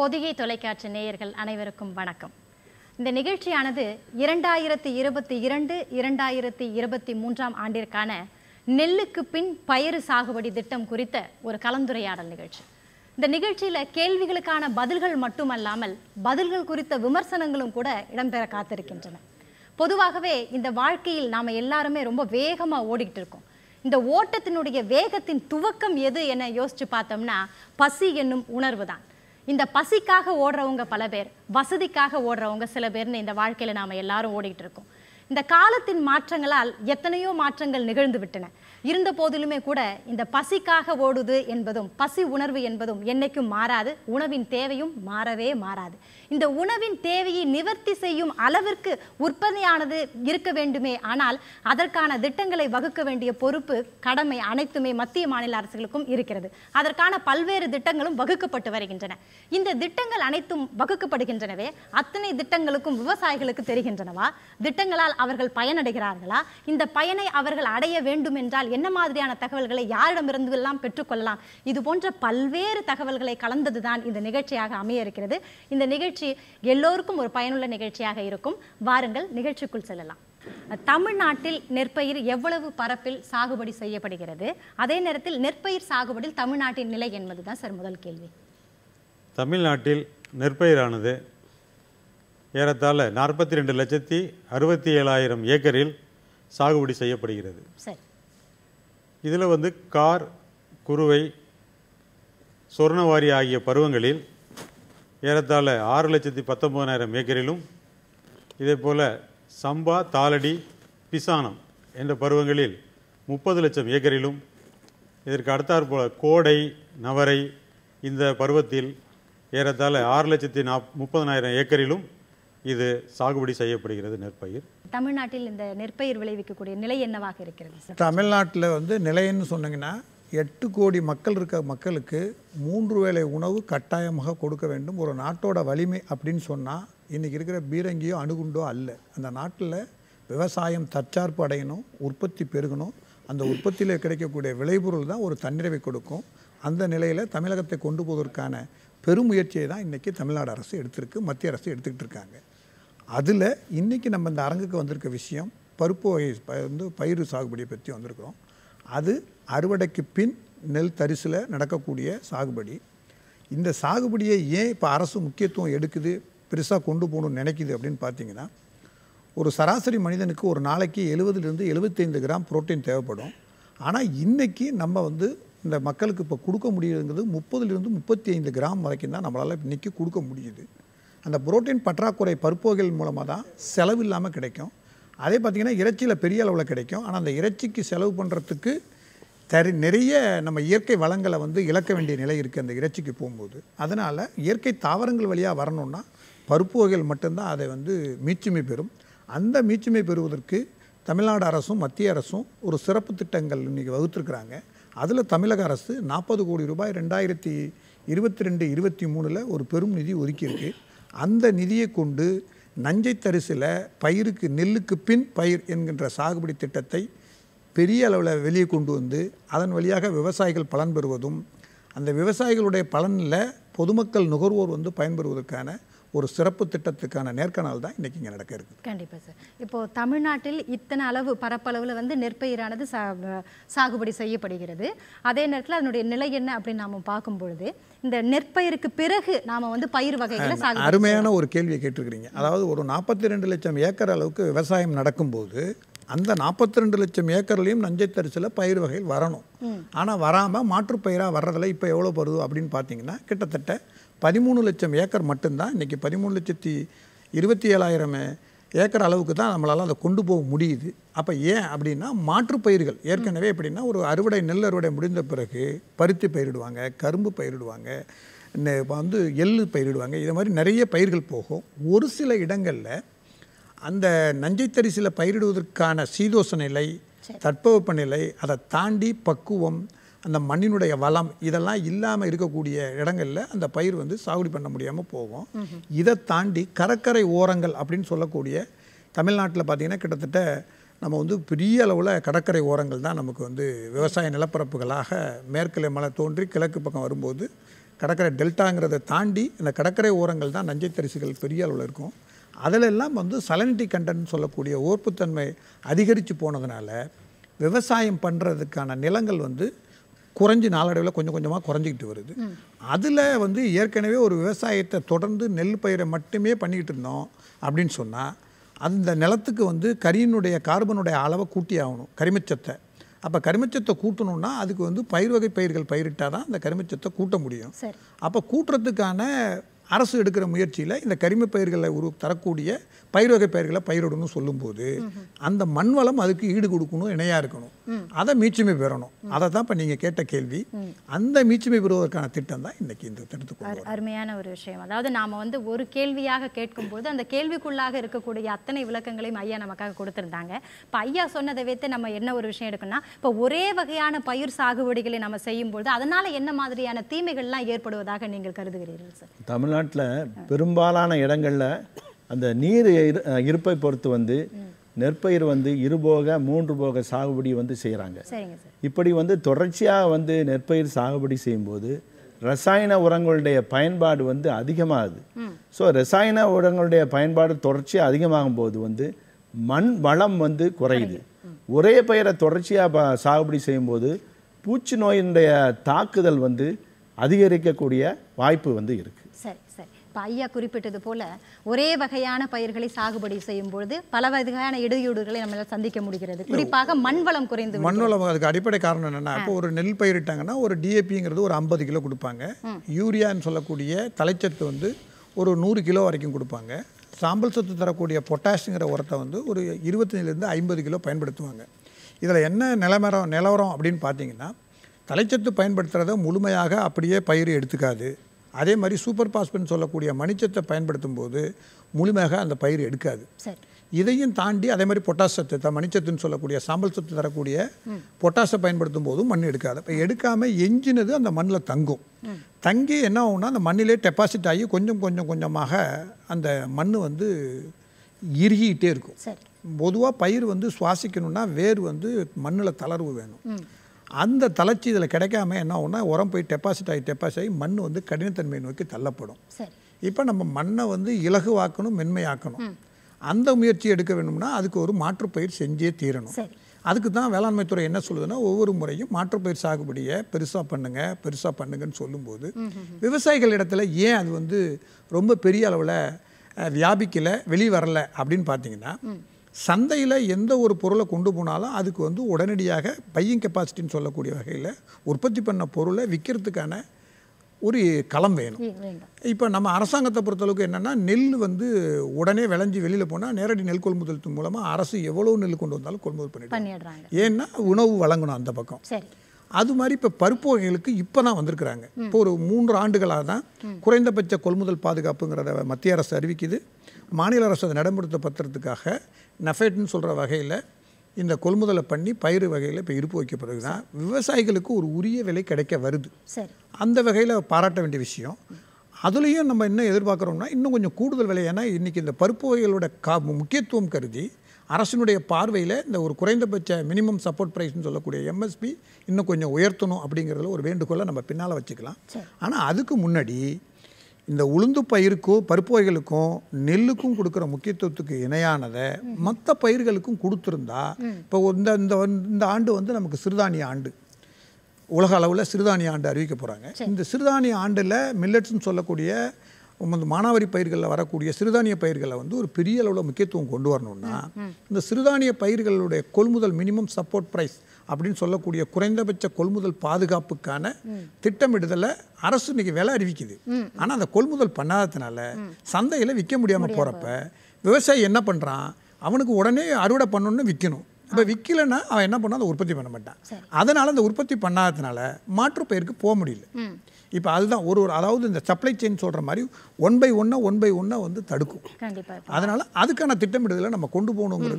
பொதிகை தொலைக்காட்சி நேயர்கள் அனைவருக்கும் வணக்கம் இந்த நிகழ்ச்சியானது இரண்டாயிரத்தி இருபத்தி இரண்டு இரண்டாயிரத்தி இருபத்தி மூன்றாம் ஆண்டிற்கான நெல்லுக்கு பின் பயிறு சாகுபடி திட்டம் குறித்த ஒரு கலந்துரையாடல் நிகழ்ச்சி இந்த நிகழ்ச்சியில கேள்விகளுக்கான பதில்கள் மட்டுமல்லாமல் பதில்கள் குறித்த விமர்சனங்களும் கூட இடம்பெற காத்திருக்கின்றன பொதுவாகவே இந்த வாழ்க்கையில் நாம எல்லாருமே ரொம்ப வேகமா ஓடிக்கிட்டு இருக்கோம் இந்த ஓட்டத்தினுடைய வேகத்தின் துவக்கம் எது என யோசிச்சு பார்த்தோம்னா பசி என்னும் உணர்வு தான் இந்த பசிக்காக ஓடுறவங்க பல பேர் வசதிக்காக ஓடுறவங்க சில பேர்னு இந்த வாழ்க்கையில நாம எல்லாரும் ஓடிட்டு இருக்கோம் இந்த காலத்தின் மாற்றங்களால் எத்தனையோ மாற்றங்கள் நிகழ்ந்து விட்டன இருந்த போதிலுமே கூட இந்த பசிக்காக ஓடுது என்பதும் பசி உணர்வு என்பதும் என்னைக்கும் மாறாது உணவின் தேவையும் மாறவே மாறாது இந்த உணவின் தேவையை நிவர்த்தி செய்யும் அளவிற்கு உற்பத்தியானது இருக்க வேண்டுமே ஆனால் அதற்கான திட்டங்களை வகுக்க வேண்டிய பொறுப்பு கடமை அனைத்துமே மத்திய மாநில அரசுகளுக்கும் இருக்கிறது அதற்கான பல்வேறு திட்டங்களும் வகுக்கப்பட்டு வருகின்றன இந்த திட்டங்கள் அனைத்தும் வகுக்கப்படுகின்றனவே அத்தனை திட்டங்களுக்கும் விவசாயிகளுக்கு தெரிகின்றனவா திட்டங்களால் அவர்கள் பயனடைகிறார்களா இந்த பயனை அவர்கள் அடைய வேண்டும் என்றால் என்ன மாதிரியான தகவல்களை யாரிடமிருந்து எல்லாம் பெற்றுக்கொள்ளலாம் இது போன்ற பல்வேறு தகவல்களை கலந்ததுதான் இந்த நிகழ்ச்சியாக அமைய இருக்கிறது இந்த நிகழ்ச்சி எல்லோருக்கும் ஒரு பயனுள்ள நிகழ்ச்சியாக இருக்கும் வாருங்கள் நிகழ்ச்சிக்குள் செல்லலாம் தமிழ்நாட்டில் நெற்பயிர் எவ்வளவு பரப்பில் சாகுபடி செய்யப்படுகிறது அதே நேரத்தில் நெற்பயிர் சாகுபடியில் தமிழ்நாட்டின் நிலை என்பதுதான் சார் முதல் கேள்வி தமிழ்நாட்டில் நெற்பயிரானது ஏறத்தாழ நாற்பத்தி ரெண்டு லட்சத்தி அறுபத்தி ஏழாயிரம் ஏக்கரில் சாகுபடி செய்யப்படுகிறது சரி இதில் வந்து கார் குருவை சொர்ணவாரி ஆகிய பருவங்களில் ஏறத்தாழ ஆறு லட்சத்தி பத்தொன்பதாயிரம் ஏக்கரிலும் இதே போல் சம்பா தாளடி பிசானம் என்ற பருவங்களில் முப்பது லட்சம் ஏக்கரிலும் இதற்கு அடுத்தாற்போல கோடை நவரை இந்த பருவத்தில் ஏறத்தாழ ஆறு லட்சத்தி நாப் முப்பதனாயிரம் ஏக்கரிலும் இது சாகுபடி செய்யப்படுகிறது நெற்பயிர் தமிழ்நாட்டில் இந்த நெற்பயிர் விளைவிக்கக்கூடிய நிலை என்னவாக இருக்கிறது சார் தமிழ்நாட்டில் வந்து நிலையன்னு சொன்னீங்கன்னா எட்டு கோடி மக்கள் இருக்க மக்களுக்கு மூன்று வேளை உணவு கட்டாயமாக கொடுக்க வேண்டும் ஒரு நாட்டோட வலிமை அப்படின்னு சொன்னால் இன்றைக்கி இருக்கிற பீரங்கியோ அணுகுண்டோ அல்ல அந்த நாட்டில் விவசாயம் தற்சார்பு அடையணும் உற்பத்தி பெருகணும் அந்த உற்பத்தியில் கிடைக்கக்கூடிய விளைபொருள் தான் ஒரு தன்னிறைவை கொடுக்கும் அந்த நிலையில் தமிழகத்தை கொண்டு போவதற்கான பெருமுயற்சியை தான் இன்றைக்கி தமிழ்நாடு அரசு எடுத்திருக்கு மத்திய அரசு எடுத்துக்கிட்டு இருக்காங்க அதில் இன்றைக்கி நம்ம இந்த அரங்குக்கு வந்திருக்க விஷயம் பருப்பு வகை ப- வந்து பயிர் சாகுபடியை பற்றி வந்திருக்கிறோம் அது அறுவடைக்கு பின் நெல் தரிசில் நடக்கக்கூடிய சாகுபடி இந்த சாகுபடியை ஏன் இப்போ அரசு முக்கியத்துவம் எடுக்குது பெருசாக கொண்டு போகணும்னு நினைக்குது அப்படின்னு பார்த்தீங்கன்னா ஒரு சராசரி மனிதனுக்கு ஒரு நாளைக்கு எழுபதுலேருந்து எழுபத்தைந்து கிராம் புரோட்டீன் தேவைப்படும் ஆனால் இன்னைக்கு நம்ம வந்து இந்த மக்களுக்கு இப்போ கொடுக்க முடியுதுங்கிறது முப்பதுலேருந்து முப்பத்தி ஐந்து கிராம் வரைக்கும் தான் நம்மளால் இன்னைக்கு கொடுக்க முடியுது அந்த புரோட்டீன் பற்றாக்குறை பருப்பு வகைகள் மூலமாக தான் செலவு இல்லாமல் கிடைக்கும் அதே பார்த்திங்கன்னா இறைச்சியில் பெரிய அளவில் கிடைக்கும் ஆனால் அந்த இறைச்சிக்கு செலவு பண்ணுறதுக்கு தரி நிறைய நம்ம இயற்கை வளங்களை வந்து இழக்க வேண்டிய நிலை இருக்குது அந்த இறைச்சிக்கு போகும்போது அதனால் இயற்கை தாவரங்கள் வழியாக வரணும்னா பருப்பு வகைகள் மட்டும்தான் அதை வந்து மீட்சிமை பெறும் அந்த மீட்சிமை பெறுவதற்கு தமிழ்நாடு அரசும் மத்திய அரசும் ஒரு சிறப்பு திட்டங்கள் இன்றைக்கி வகுத்துருக்குறாங்க அதில் தமிழக அரசு நாற்பது கோடி ரூபாய் ரெண்டாயிரத்தி இருபத்தி ரெண்டு இருபத்தி மூணில் ஒரு பெரும் நிதி ஒதுக்கியிருக்கு அந்த நிதியை கொண்டு நஞ்சை தரிசில் பயிருக்கு நெல்லுக்கு பின் பயிர் என்கின்ற சாகுபடி திட்டத்தை பெரிய அளவில் வெளியே கொண்டு வந்து அதன் வழியாக விவசாயிகள் பலன் பெறுவதும் அந்த விவசாயிகளுடைய பலனில் பொதுமக்கள் நுகர்வோர் வந்து பயன்பெறுவதற்கான ஒரு சிறப்பு திட்டத்துக்கான நேர்காணல் தான் இன்றைக்கி இங்கே நடக்க இருக்குது கண்டிப்பா சார் இப்போ தமிழ்நாட்டில் இத்தனை அளவு பரப்பளவில் வந்து நெற்பயிரானது சா சாகுபடி செய்யப்படுகிறது அதே நேரத்தில் அதனுடைய நிலை என்ன அப்படின்னு நாம பார்க்கும் பொழுது இந்த நெற்பயிருக்கு பிறகு நாம வந்து பயிர் வகைகளை சாகுபடி அருமையான ஒரு கேள்வியை கேட்டிருக்கிறீங்க அதாவது ஒரு நாற்பத்தி ரெண்டு லட்சம் ஏக்கர் அளவுக்கு விவசாயம் நடக்கும்போது அந்த நாற்பத்தி ரெண்டு லட்சம் ஏக்கர்லையும் நஞ்சை தரிசில் பயிர் வகைகள் வரணும் ஆனால் வராமல் மாற்றுப் பயிராக வர்றதில் இப்போ எவ்வளோ வருது அப்படின்னு பார்த்தீங்கன்னா கிட்டத்தட்ட பதிமூணு லட்சம் ஏக்கர் மட்டும்தான் இன்றைக்கி பதிமூணு லட்சத்தி இருபத்தி ஏழாயிரம் ஏக்கர் அளவுக்கு தான் நம்மளால் அதை கொண்டு போக முடியுது அப்போ ஏன் அப்படின்னா மாற்றுப் பயிர்கள் ஏற்கனவே எப்படின்னா ஒரு அறுவடை நெல் அறுவடை முடிந்த பிறகு பருத்தி பயிரிடுவாங்க கரும்பு பயிரிடுவாங்க நெ- இப்ப வந்து எள்ளு பயிரிடுவாங்க இது மாதிரி நிறைய பயிர்கள் போகும் ஒரு சில இடங்களில் அந்த நஞ்சைத்தரிசியில் பயிரிடுவதற்கான சீதோஷ நிலை தட்பவெப்ப நிலை அதை தாண்டி பக்குவம் அந்த மண்ணினுடைய வளம் இதெல்லாம் இல்லாமல் இருக்கக்கூடிய இடங்களில் அந்த பயிர் வந்து சாகுபடி பண்ண முடியாமல் போகும் இதை தாண்டி கடற்கரை ஓரங்கள் அப்படின்னு சொல்லக்கூடிய தமிழ்நாட்டில் பார்த்திங்கன்னா கிட்டத்தட்ட நம்ம வந்து பெரிய அளவில் கடற்கரை ஓரங்கள் தான் நமக்கு வந்து விவசாய நிலப்பரப்புகளாக மேற்கில் மலை தோன்றி கிழக்கு பக்கம் வரும்போது கடற்கரை டெல்டாங்கிறத தாண்டி இந்த கடற்கரை ஓரங்கள் தான் நஞ்சை தரிசுகள் பெரிய அளவில் இருக்கும் அதிலெல்லாம் வந்து சலனிட்டி கண்டென்ட் சொல்லக்கூடிய ஓர்ப்புத்தன்மை அதிகரித்து போனதுனால விவசாயம் பண்ணுறதுக்கான நிலங்கள் வந்து குறைஞ்சி நாளடைவில் கொஞ்சம் கொஞ்சமாக குறைஞ்சிக்கிட்டு வருது அதில் வந்து ஏற்கனவே ஒரு விவசாயத்தை தொடர்ந்து நெல் பயிரை மட்டுமே பண்ணிக்கிட்டு இருந்தோம் அப்படின்னு சொன்னால் அந்த நிலத்துக்கு வந்து கரியினுடைய கார்பனுடைய அளவை கூட்டி ஆகணும் கரிமச்சத்தை அப்போ கரிமச்சத்தை கூட்டணும்னா அதுக்கு வந்து பயிர் வகை பயிர்கள் பயிரிட்டால் தான் அந்த கரிமச்சத்தை கூட்ட முடியும் சரி அப்போ கூட்டுறதுக்கான அரசு எடுக்கிற முயற்சியில் இந்த கரிம பயிர்களை உரு தரக்கூடிய பயிர் வகை பயிர்களை பயிரிடணும்னு சொல்லும்போது அந்த மண் வளம் அதுக்கு ஈடு கொடுக்கணும் இணையாக இருக்கணும் அதை மீட்சிமை பெறணும் அதை தான் இப்போ நீங்கள் கேட்ட கேள்வி அந்த மீட்சிமை பெறுவதற்கான திட்டம் தான் இன்னைக்கு இந்த திட்டத்துக்கு கொண்டு அரு- அருமையான ஒரு விஷயம் அதாவது நாம வந்து ஒரு கேள்வியாக கேட்கும்போது அந்த கேள்விக்குள்ளாக இருக்கக்கூடிய அத்தனை விளக்கங்களையும் ஐயா நமக்காக கொடுத்திருந்தாங்க இப்போ ஐயா சொன்னதை வைத்து நம்ம என்ன ஒரு விஷயம் எடுக்கணும்னா இப்போ ஒரே வகையான பயிர் சாகுபடிகளை நம்ம செய்யும்போது அதனால என்ன மாதிரியான தீமைகள்லாம் ஏற்படுவதாக நீங்கள் கருதுகிறீர்கள் சார் தமிழ்நாட்டில் பெரும்பாலான இடங்களில் அந்த நீர் இரு- இருப்பை பொறுத்து வந்து நெற்பயிர் வந்து இருபோக மூன்று போக சாகுபடி வந்து செய்கிறாங்க சரிங்க சார் இப்படி வந்து தொடர்ச்சியாக வந்து நெற்பயிர் சாகுபடி செய்யும்போது ரசாயன உரங்களுடைய பயன்பாடு வந்து அதிகமாகுது ஸோ ரசாயன உரங்களுடைய பயன்பாடு தொடர்ச்சியாக அதிகமாகும் போது வந்து மண் வளம் வந்து குறையுது ஒரே பயிரை தொடர்ச்சியாக சாகுபடி செய்யும்போது பூச்சி நோயினுடைய தாக்குதல் வந்து அதிகரிக்கக்கூடிய வாய்ப்பு வந்து இருக்குது சரி சரி இப்போ ஐயா குறிப்பிட்டது போல ஒரே வகையான பயிர்களை சாகுபடி செய்யும் பொழுது பல வகையான இடையூறுகளை நம்மளால் சந்திக்க முடிகிறது குறிப்பாக மண் வளம் குறைந்து மண் வளம் அதுக்கு அடிப்படை காரணம் என்னென்னா இப்போ ஒரு நெல் பயிரிட்டாங்கன்னா ஒரு டிஏபிங்கிறது ஒரு ஐம்பது கிலோ கொடுப்பாங்க யூரியான்னு சொல்லக்கூடிய தலைச்சத்து வந்து ஒரு நூறு கிலோ வரைக்கும் கொடுப்பாங்க சாம்பல் சத்து தரக்கூடிய பொட்டாஷுங்கிற உரத்தை வந்து ஒரு இருபத்தஞ்சிலேருந்து ஐம்பது கிலோ பயன்படுத்துவாங்க இதில் என்ன நிலமரம் நிலவரம் அப்படின்னு பார்த்தீங்கன்னா தலைச்சத்து பயன்படுத்துகிறத முழுமையாக அப்படியே பயிர் எடுத்துக்காது அதே மாதிரி சூப்பர் பாஸ்பென்னு சொல்லக்கூடிய மணிச்சத்தை பயன்படுத்தும் போது முழுமையாக அந்த பயிர் எடுக்காது சரி இதையும் தாண்டி அதே மாதிரி பொட்டாஸ் சத்து த மணிச்சத்துன்னு சொல்லக்கூடிய சாம்பல் சத்து தரக்கூடிய பொட்டாசை பயன்படுத்தும் போதும் மண் எடுக்காது இப்போ எடுக்காமல் எஞ்சினது அந்த மண்ணில் தங்கும் தங்கி என்ன ஆகும்னா அந்த மண்ணிலே டெபாசிட் ஆகி கொஞ்சம் கொஞ்சம் கொஞ்சமாக அந்த மண் வந்து இறுகிக்கிட்டே இருக்கும் சரி பொதுவாக பயிர் வந்து சுவாசிக்கணும்னா வேர் வந்து மண்ணில் தளர்வு வேணும் அந்த தளர்ச்சி இதில் கிடைக்காம என்ன ஆகும்னா உரம் போய் டெபாசிட் ஆகி டெபாசிட் ஆகி மண் வந்து கடினத்தன்மை நோக்கி தள்ளப்படும் சரி இப்போ நம்ம மண்ணை வந்து இலகுவாக்கணும் மென்மையாக்கணும் அந்த முயற்சி எடுக்க வேணும்னா அதுக்கு ஒரு மாற்றுப்பயிர் செஞ்சே தீரணும் சரி அதுக்கு தான் வேளாண்மைத்துறை என்ன சொல்லுதுன்னா ஒவ்வொரு முறையும் மாற்றுப்பயிர் சாகுபடியை பெருசாக பண்ணுங்க பெருசாக பண்ணுங்கன்னு சொல்லும்போது விவசாயிகள் இடத்துல ஏன் அது வந்து ரொம்ப பெரிய அளவில் வியாபிக்கலை வெளி வரல அப்படின்னு பார்த்தீங்கன்னா சந்தையில் எந்த ஒரு பொருளை கொண்டு போனாலும் அதுக்கு வந்து உடனடியாக பையிங் கெப்பாசிட்டின்னு சொல்லக்கூடிய வகையில் உற்பத்தி பண்ண பொருளை விற்கிறதுக்கான ஒரு களம் வேணும் இ- வேண்டும் இப்போ நம்ம அரசாங்கத்தை பொறுத்தளவுக்கு என்னென்னா நெல் வந்து உடனே விளைஞ்சி வெளியில் போனால் நேரடி நெல் கொள்முதல் மூலமாக அரசு எவ்வளோ நெல் கொண்டு வந்தாலும் கொள்முதல் பண்ணிட்டு பண்ணிடுறாங்க ஏன்னா உணவு வழங்கணும் அந்த பக்கம் சரி அது மாதிரி இப்போ பருப்பு வகைகளுக்கு இப்போ தான் வந்திருக்கிறாங்க இப்போ ஒரு மூன்று ஆண்டுகளாக தான் குறைந்தபட்ச கொள்முதல் பாதுகாப்புங்கிறத மத்திய அரசு அறிவிக்குது மாநில அரசு அதை நடைமுறைப்படுத்துறதுக்காக நஃபேட்னு சொல்கிற வகையில் இந்த கொள்முதலை பண்ணி பயிர் வகையில் இப்போ இருப்பு வைக்க பிறகு தான் விவசாயிகளுக்கு ஒரு உரிய விலை கிடைக்க வருது சரி அந்த வகையில் பாராட்ட வேண்டிய விஷயம் அதுலேயும் நம்ம என்ன எதிர்பார்க்குறோம்னா இன்னும் கொஞ்சம் கூடுதல் விலை ஏன்னா இன்றைக்கி இந்த பருப்பு வகைகளோட கா முக்கியத்துவம் கருதி அரசினுடைய பார்வையில் இந்த ஒரு குறைந்தபட்ச மினிமம் சப்போர்ட் ப்ரைஸ்னு சொல்லக்கூடிய எம்எஸ்பி இன்னும் கொஞ்சம் உயர்த்தணும் அப்படிங்கிறதுல ஒரு வேண்டுகோளை நம்ம பின்னால் வச்சுக்கலாம் சரி. ஆனால் அதுக்கு முன்னாடி இந்த உளுந்து பயிருக்கும் பருப்பு வகைகளுக்கும் நெல்லுக்கும் கொடுக்குற முக்கியத்துவத்துக்கு இணையானதை மற்ற பயிர்களுக்கும் கொடுத்துருந்தா இப்போ இந்த இந்த இந்த ஆண்டு வந்து நமக்கு சிறுதானிய ஆண்டு உலக அளவில் சிறுதானிய ஆண்டு அறிவிக்க போகிறாங்க இந்த சிறுதானிய ஆண்டில் மில்லட்ஸ்னு சொல்லக்கூடிய இந்த மானாவாரி பயிர்களில் வரக்கூடிய சிறுதானிய பயிர்களை வந்து ஒரு பெரிய அளவில் முக்கியத்துவம் கொண்டு வரணும்னா இந்த சிறுதானிய பயிர்களுடைய கொள்முதல் மினிமம் சப்போர்ட் ப்ரைஸ் அப்படின்னு சொல்லக்கூடிய குறைந்தபட்ச கொள்முதல் பாதுகாப்புக்கான திட்டமிடுதலை அரசு இன்னைக்கு விலை அறிவிக்குது ஆனால் அந்த கொள்முதல் பண்ணாததுனால சந்தையில் விற்க முடியாமல் போகிறப்ப விவசாயி என்ன பண்ணுறான் அவனுக்கு உடனே அறுவடை பண்ணணும்னு விற்கணும் இப்போ விற்கலைன்னா அவன் என்ன பண்ணான் அதை உற்பத்தி பண்ண மாட்டான் அதனால் அந்த உற்பத்தி பண்ணாததுனால மாற்றுப் பயிருக்கு போக முடியல இப்போ அதுதான் ஒரு ஒரு அதாவது இந்த சப்ளை செயின் சொல்கிற மாதிரி ஒன் பை ஒன்னை ஒன் பை ஒன்னை வந்து தடுக்கும் கண்டிப்பா அதனால் அதுக்கான திட்டமிடுதலை நம்ம கொண்டு போகணுங்கிறது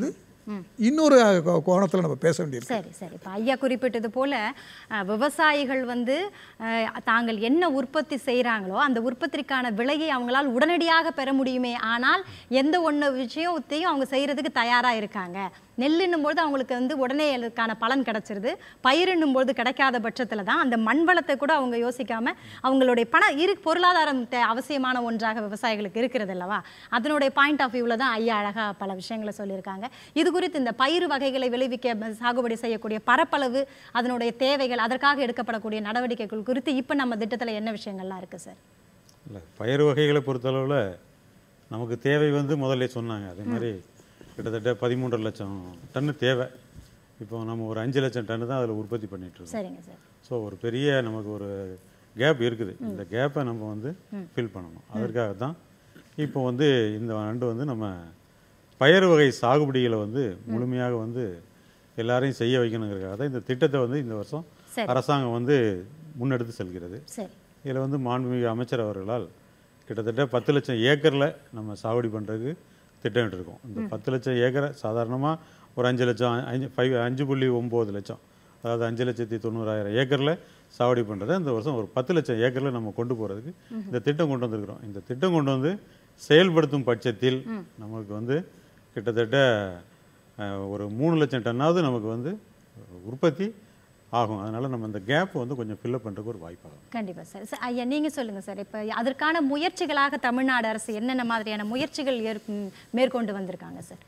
இன்னொரு கோ- கோணத்துல நம்ம பேச வேண்டியிருக்கு சரி சரி இப்போ ஐயா குறிப்பிட்டது போல அஹ், விவசாயிகள் வந்து அஹ், தாங்கள் என்ன உற்பத்தி செய்கிறாங்களோ அந்த உற்பத்திக்கான விலையை அவங்களால் உடனடியாக பெற முடியுமே ஆனால் எந்த ஒன்று விஷயத்தையும் அவங்க செய்கிறதுக்கு தயாராக இருக்காங்க நெல்லுன்னும் பொழுது அவங்களுக்கு வந்து உடனே அதுக்கான பலன் கிடைச்சிருது பயிரின்னும் பொழுது கிடைக்காத பட்சத்தில் தான் அந்த மண் வளத்தை கூட அவங்க யோசிக்காம அவங்களுடைய பண இரு பொருளாதாரம் தே- அவசியமான ஒன்றாக விவசாயிகளுக்கு இருக்கிறது அல்லவா அதனுடைய பாயிண்ட் ஆஃப் வியூவில் தான் ஐயா அழகா பல விஷயங்களை சொல்லியிருக்காங்க இது குறித்து இந்த பயிர் வகைகளை விளைவிக்க ப- சாகுபடி செய்யக்கூடிய பரப்பளவு அதனுடைய தேவைகள் அதற்காக எடுக்கப்படக்கூடிய நடவடிக்கைகள் குறித்து இப்போ நம்ம திட்டத்தில் என்ன விஷயங்கள்லாம் இருக்குது சார் இல்லை பயிர் வகைகளை பொறுத்தளவில் நமக்கு தேவை வந்து முதல்ல சொன்னாங்க அதே மாதிரி கிட்டத்தட்ட பதிமூன்று லட்சம் டன்னு தேவை இப்போ நம்ம ஒரு அஞ்சு லட்சம் டன்னு தான் அதில் உற்பத்தி பண்ணிட்டு இருக்கோம் சரிங்க சார் ஸோ ஒரு பெரிய நமக்கு ஒரு கேப் இருக்குது இந்த கேப்பை நம்ம வந்து ஃபில் பண்ணணும் அதற்காக தான் இப்போ வந்து இந்த ஆண்டு வந்து நம்ம பயிர் வகை சாகுபடிகளை வந்து முழுமையாக வந்து எல்லாரையும் செய்ய வைக்கணுங்கிறதுக்காக தான் இந்த திட்டத்தை வந்து இந்த வருஷம் சரி. அரசாங்கம் வந்து முன்னெடுத்து செல்கிறது சரி இதில் வந்து மாண்புமிகு அமைச்சர் அவர்களால் கிட்டத்தட்ட பத்து லட்சம் ஏக்கரில் நம்ம சாகுபடி பண்ணுறதுக்கு திட்டமிட்டிருக்கோம் இந்த பத்து லட்சம் ஏக்கரை சாதாரணமாக ஒரு அஞ்சு லட்சம் அஞ்சு ஃபைவ் அஞ்சு புள்ளி ஒம்பது லட்சம் அதாவது அஞ்சு லட்சத்தி தொண்ணூறாயிரம் ஏக்கரில் சாகுபடி பண்ணுறதை இந்த வருஷம் ஒரு பத்து லட்சம் ஏக்கரில் நம்ம கொண்டு போகிறதுக்கு இந்த திட்டம் கொண்டு வந்திருக்கிறோம் இந்த திட்டம் கொண்டு வந்து செயல்படுத்தும் பட்சத்தில் நமக்கு வந்து கிட்டத்தட்ட அஹ், ஒரு மூணு லட்சம் டன்னாவது நமக்கு வந்து உற்பத்தி ஆகும் அதனால் நம்ம இந்த கேப் வந்து கொஞ்சம் ஃபில்லப் பண்ணுறதுக்கு ஒரு வாய்ப்பாகும் கண்டிப்பா சார் சார் ஐயா நீங்க சொல்லுங்க சார் இப்போ அதற்கான முயற்சிகளாக தமிழ்நாடு அரசு என்னென்ன மாதிரியான முயற்சிகள் ஏற்- ம், மேற்கொண்டு வந்திருக்காங்க சார்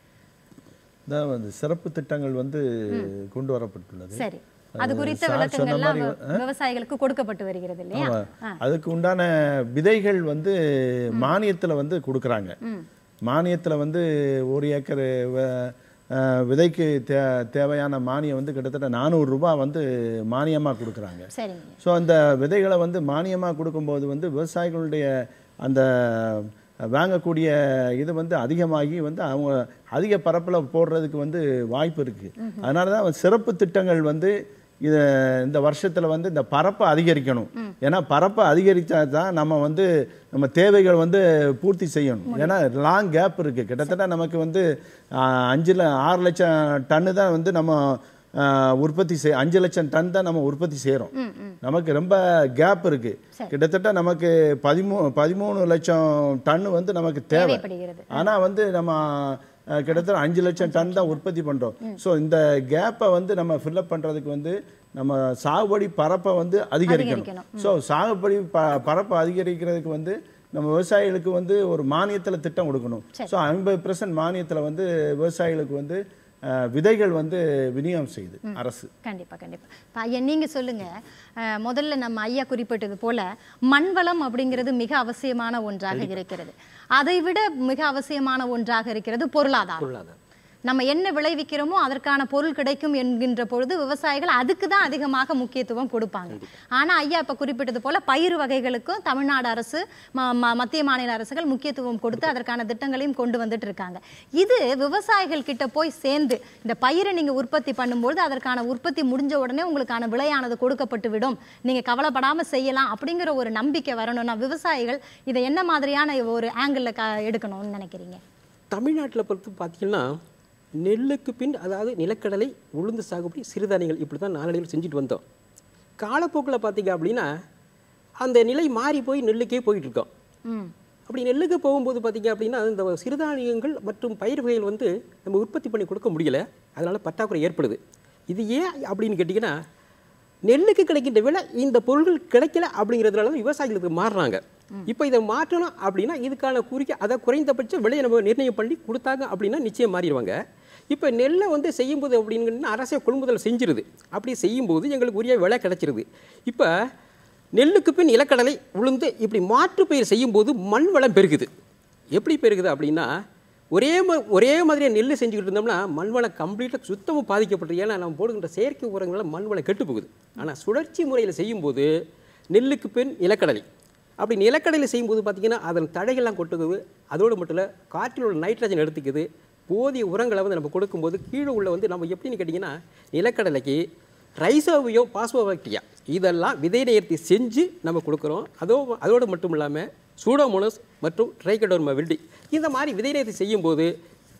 தான் வந்து சிறப்பு திட்டங்கள் வந்து கொண்டு வரப்பட்டுள்ளது சரி அது அது குறித்த சார் சொன்ன விளக்கங்கள்லாம் மாதிரி, வ- விவசாயிகளுக்கு கொடுக்கப்பட்டு வருகிறது இல்லையா ஆமா. அதுக்கு உண்டான விதைகள் வந்து மானியத்துல வந்து கொடுக்குறாங்க மானியத்துல வந்து ஒரு ஏக்கர் வ- அஹ், விதைக்கு தே தேவையான மானியம் வந்து கிட்டத்தட்ட நானூறு ரூபாய் வந்து மானியமா கொடுக்குறாங்க சரிங்க ஸோ அந்த விதைகளை வந்து மானியமாக கொடுக்கும்போது வந்து விவசாயிகளுடைய அந்த வாங்கக்கூடிய இது வந்து அதிகமாகி வந்து அவங்க அதிக பரப்பில் போடுறதுக்கு வந்து வாய்ப்பு இருக்குது அதனால தான் சிறப்பு திட்டங்கள் வந்து இதை இந்த வருஷத்தில் வந்து இந்த பரப்பை அதிகரிக்கணும் ஏன்னா பரப்பை அதிகரித்தா தான் நம்ம வந்து நம்ம தேவைகள் வந்து பூர்த்தி செய்யணும் ஏன்னா லாங் கேப் இருக்குது கிட்டத்தட்ட நமக்கு வந்து ஆஹ், அஞ்சு ல ஆறு லட்சம் டன்னு தான் வந்து நம்ம ஆஹ், உற்பத்தி செய் அஞ்சு லட்சம் டன் தான் நம்ம உற்பத்தி செய்கிறோம் நமக்கு ரொம்ப கேப் இருக்கு கிட்டத்தட்ட நமக்கு பதிமூ பதிமூணு லட்சம் டன் வந்து நமக்கு தேவை தேவைப்படுகிறது ஆனா வந்து நம்ம அஹ், கிட்டத்தட்ட அஞ்சு லட்சம் டன் தான் உற்பத்தி பண்றோம் ஸோ இந்த கேப்பை வந்து நம்ம ஃபில்லப் பண்றதுக்கு வந்து நம்ம சாகுபடி பரப்பை வந்து அதிகரிக்கணும் அதிகரிக்கணும். ஸோ சாகுபடி ப பரப்பை அதிகரிக்கிறதுக்கு வந்து நம்ம விவசாயிகளுக்கு வந்து ஒரு மானியத்தில் திட்டம் கொடுக்கணும் ஸோ ஐம்பது பர்சன்ட் மானியத்தில் வந்து விவசாயிகளுக்கு வந்து அஹ், விதைகள் வந்து விநியோகம் செய்யுது அரசு கண்டிப்பா கண்டிப்பா இப்ப ஐயா நீங்க சொல்லுங்க அஹ், முதல்ல நம்ம ஐயா குறிப்பிட்டது போல மண் வளம் அப்படிங்கிறது மிக அவசியமான ஒன்றாக இருக்கிறது அதை விட மிக அவசியமான ஒன்றாக இருக்கிறது பொருளாதாரம் பொருளாதாரம் நம்ம என்ன விளைவிக்கிறோமோ அதற்கான பொருள் கிடைக்கும் என்கின்ற பொழுது விவசாயிகள் அதுக்கு தான் அதிகமாக முக்கியத்துவம் கொடுப்பாங்க ஆனா ஐயா இப்ப குறிப்பிட்டது போல பயிர் வகைகளுக்கும் தமிழ்நாடு அரசு ம- ம- மத்திய மாநில அரசுகள் முக்கியத்துவம் கொடுத்து அதற்கான திட்டங்களையும் கொண்டு வந்துட்டு இருக்காங்க இது விவசாயிகள் கிட்ட போய் சேர்ந்து இந்த பயிரை நீங்க உற்பத்தி பண்ணும்போது அதற்கான உற்பத்தி முடிஞ்ச உடனே உங்களுக்கான விலையானது கொடுக்கப்பட்டு விடும் நீங்க கவலைப்படாம செய்யலாம் அப்படிங்கிற ஒரு நம்பிக்கை வரணும்னா விவசாயிகள் இதை என்ன மாதிரியான ஒரு ஆங்கிள் எடுக்கணும்னு நினைக்கிறீங்க தமிழ்நாட்டில் பொறுத்து பார்த்தீங்கன்னா நெல்லுக்கு பின் அதாவது நிலக்கடலை உளுந்து சாகுபடி சிறுதானியங்கள் இப்படி தான் நாளடைவில் செஞ்சுட்டு வந்தோம் காலப்போக்கில் பார்த்தீங்க அப்படின்னா அந்த நிலை மாறி போய் நெல்லுக்கே போயிட்டு இருக்கோம் ம் அப்படி நெல்லுக்கு போகும்போது பார்த்தீங்க அப்படின்னா இந்த சிறுதானியங்கள் மற்றும் பயிர் வகைகள் வந்து நம்ம உற்பத்தி பண்ணி கொடுக்க முடியல அதனால பற்றாக்குறை ஏற்படுது இது ஏன் அப்படின்னு கேட்டிங்கன்னா நெல்லுக்கு கிடைக்கின்ற விலை இந்த பொருள்கள் கிடைக்கல அப்படிங்கிறதுனால தான் விவசாயிகளுக்கு மாறுறாங்க இப்போ இதை மாற்றணும் அப்படின்னா இதுக்கான குறிக்க அதை குறைந்தபட்ச விலையை நம்ம நிர்ணயம் பண்ணி கொடுத்தாங்க அப்படின்னா நிச்சயம் மாறிடுவாங்க இப்போ நெல்லை வந்து செய்யும்போது அப்படிங்கன்னா அரசே கொள்முதல் செஞ்சிருது அப்படி செய்யும்போது எங்களுக்கு உரிய விலை கிடைச்சிருது இப்போ நெல்லுக்கு பின் நிலக்கடலை உளுந்து இப்படி மாற்று பயிர் செய்யும்போது மண் வளம் பெருகுது எப்படி பெருகுது அப்படின்னா ஒரே ம ஒரே மாதிரியாக நெல் செஞ்சுக்கிட்டு இருந்தோம்னா மண் வளம் கம்ப்ளீட்டாக சுத்தமாக பாதிக்கப்பட்டது ஏன்னா நம்ம போடுகின்ற செயற்கை உரங்களால் மண் வளம் கெட்டு போகுது ஆனால் சுழற்சி முறையில் செய்யும்போது நெல்லுக்கு பின் நிலக்கடலை அப்படி நிலக்கடலை செய்யும்போது பார்த்திங்கன்னா அதன் தடைகள்லாம் கொட்டுக்குது அதோடு மட்டும் இல்லை காற்றில் உள்ள நைட்ரஜன் எடுத்துக்குது போதிய உரங்களை வந்து நம்ம கொடுக்கும்போது கீழே உள்ள வந்து நம்ம எப்படின்னு கேட்டிங்கன்னா நிலக்கடலைக்கு ரைசோவியோ பாஸ்போபாக்டீரியா இதெல்லாம் விதை நேர்த்தி செஞ்சு நம்ம கொடுக்குறோம் அதோ அதோடு மட்டும் இல்லாமல் சூடோமோனஸ் மற்றும் ட்ரைகடோர்மா வில்டி இந்த மாதிரி விதை நேர்த்தி செய்யும்போது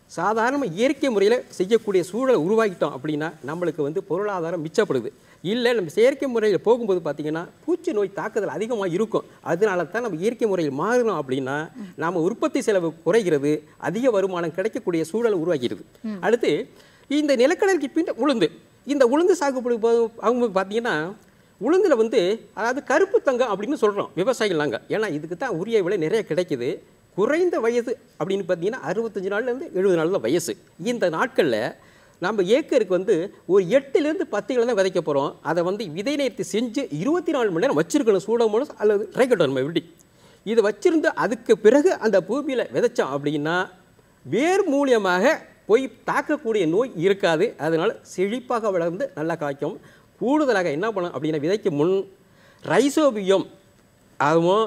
சாதாரண இயற்கை முறையில் செய்யக்கூடிய சூழலை உருவாக்கிட்டோம் அப்படின்னா நம்மளுக்கு வந்து பொருளாதாரம் மிச்சப்படுது இல்லை நம்ம செயற்கை முறையில் போகும்போது பார்த்தீங்கன்னா பூச்சி நோய் தாக்குதல் அதிகமாக இருக்கும் அதனால தான் நம்ம இயற்கை முறையில் மாறணும் அப்படின்னா நாம உற்பத்தி செலவு குறைகிறது அதிக வருமானம் கிடைக்கக்கூடிய சூழலை உருவாக்கிறது அடுத்து இந்த நிலக்கடலுக்கு பின் உளுந்து இந்த உளுந்து சாகுபடி போ- ஆகும்போது பார்த்தீங்கன்னா உளுந்துல வந்து அதாவது கருப்பு தங்கம் அப்படின்னு சொல்கிறோம் விவசாயிகள் நாங்கள் ஏன்னா இதுக்கு தான் உரிய விலை நிறைய கிடைக்குது குறைந்த வயது அப்படின்னு பார்த்தீங்கன்னா அறுபத்தஞ்சு நாள்லேருந்து எழுபது நாள் தான் வயசு இந்த நாட்களில் நம்ம ஏக்கருக்கு வந்து ஒரு எட்டுலேருந்து பத்து கிலோ தான் விதைக்க போகிறோம் அதை வந்து விதை நேர்த்தி செஞ்சு இருபத்தி நாலு மணி நேரம் வச்சிருக்கணும் சூடமோனஸ் அல்லது ட்ரைக்கட்டும் நம்ம எப்படி இதை வச்சிருந்து அதுக்கு பிறகு அந்த பூமியில் விதைச்சோம் அப்படின்னா வேர் மூலியமாக போய் தாக்கக்கூடிய நோய் இருக்காது அதனால் செழிப்பாக வளர்ந்து நல்லா காய்க்கும் கூடுதலாக என்ன பண்ணணும் அப்படின்னா விதைக்கு முன் ரைசோபியம் அதுவும்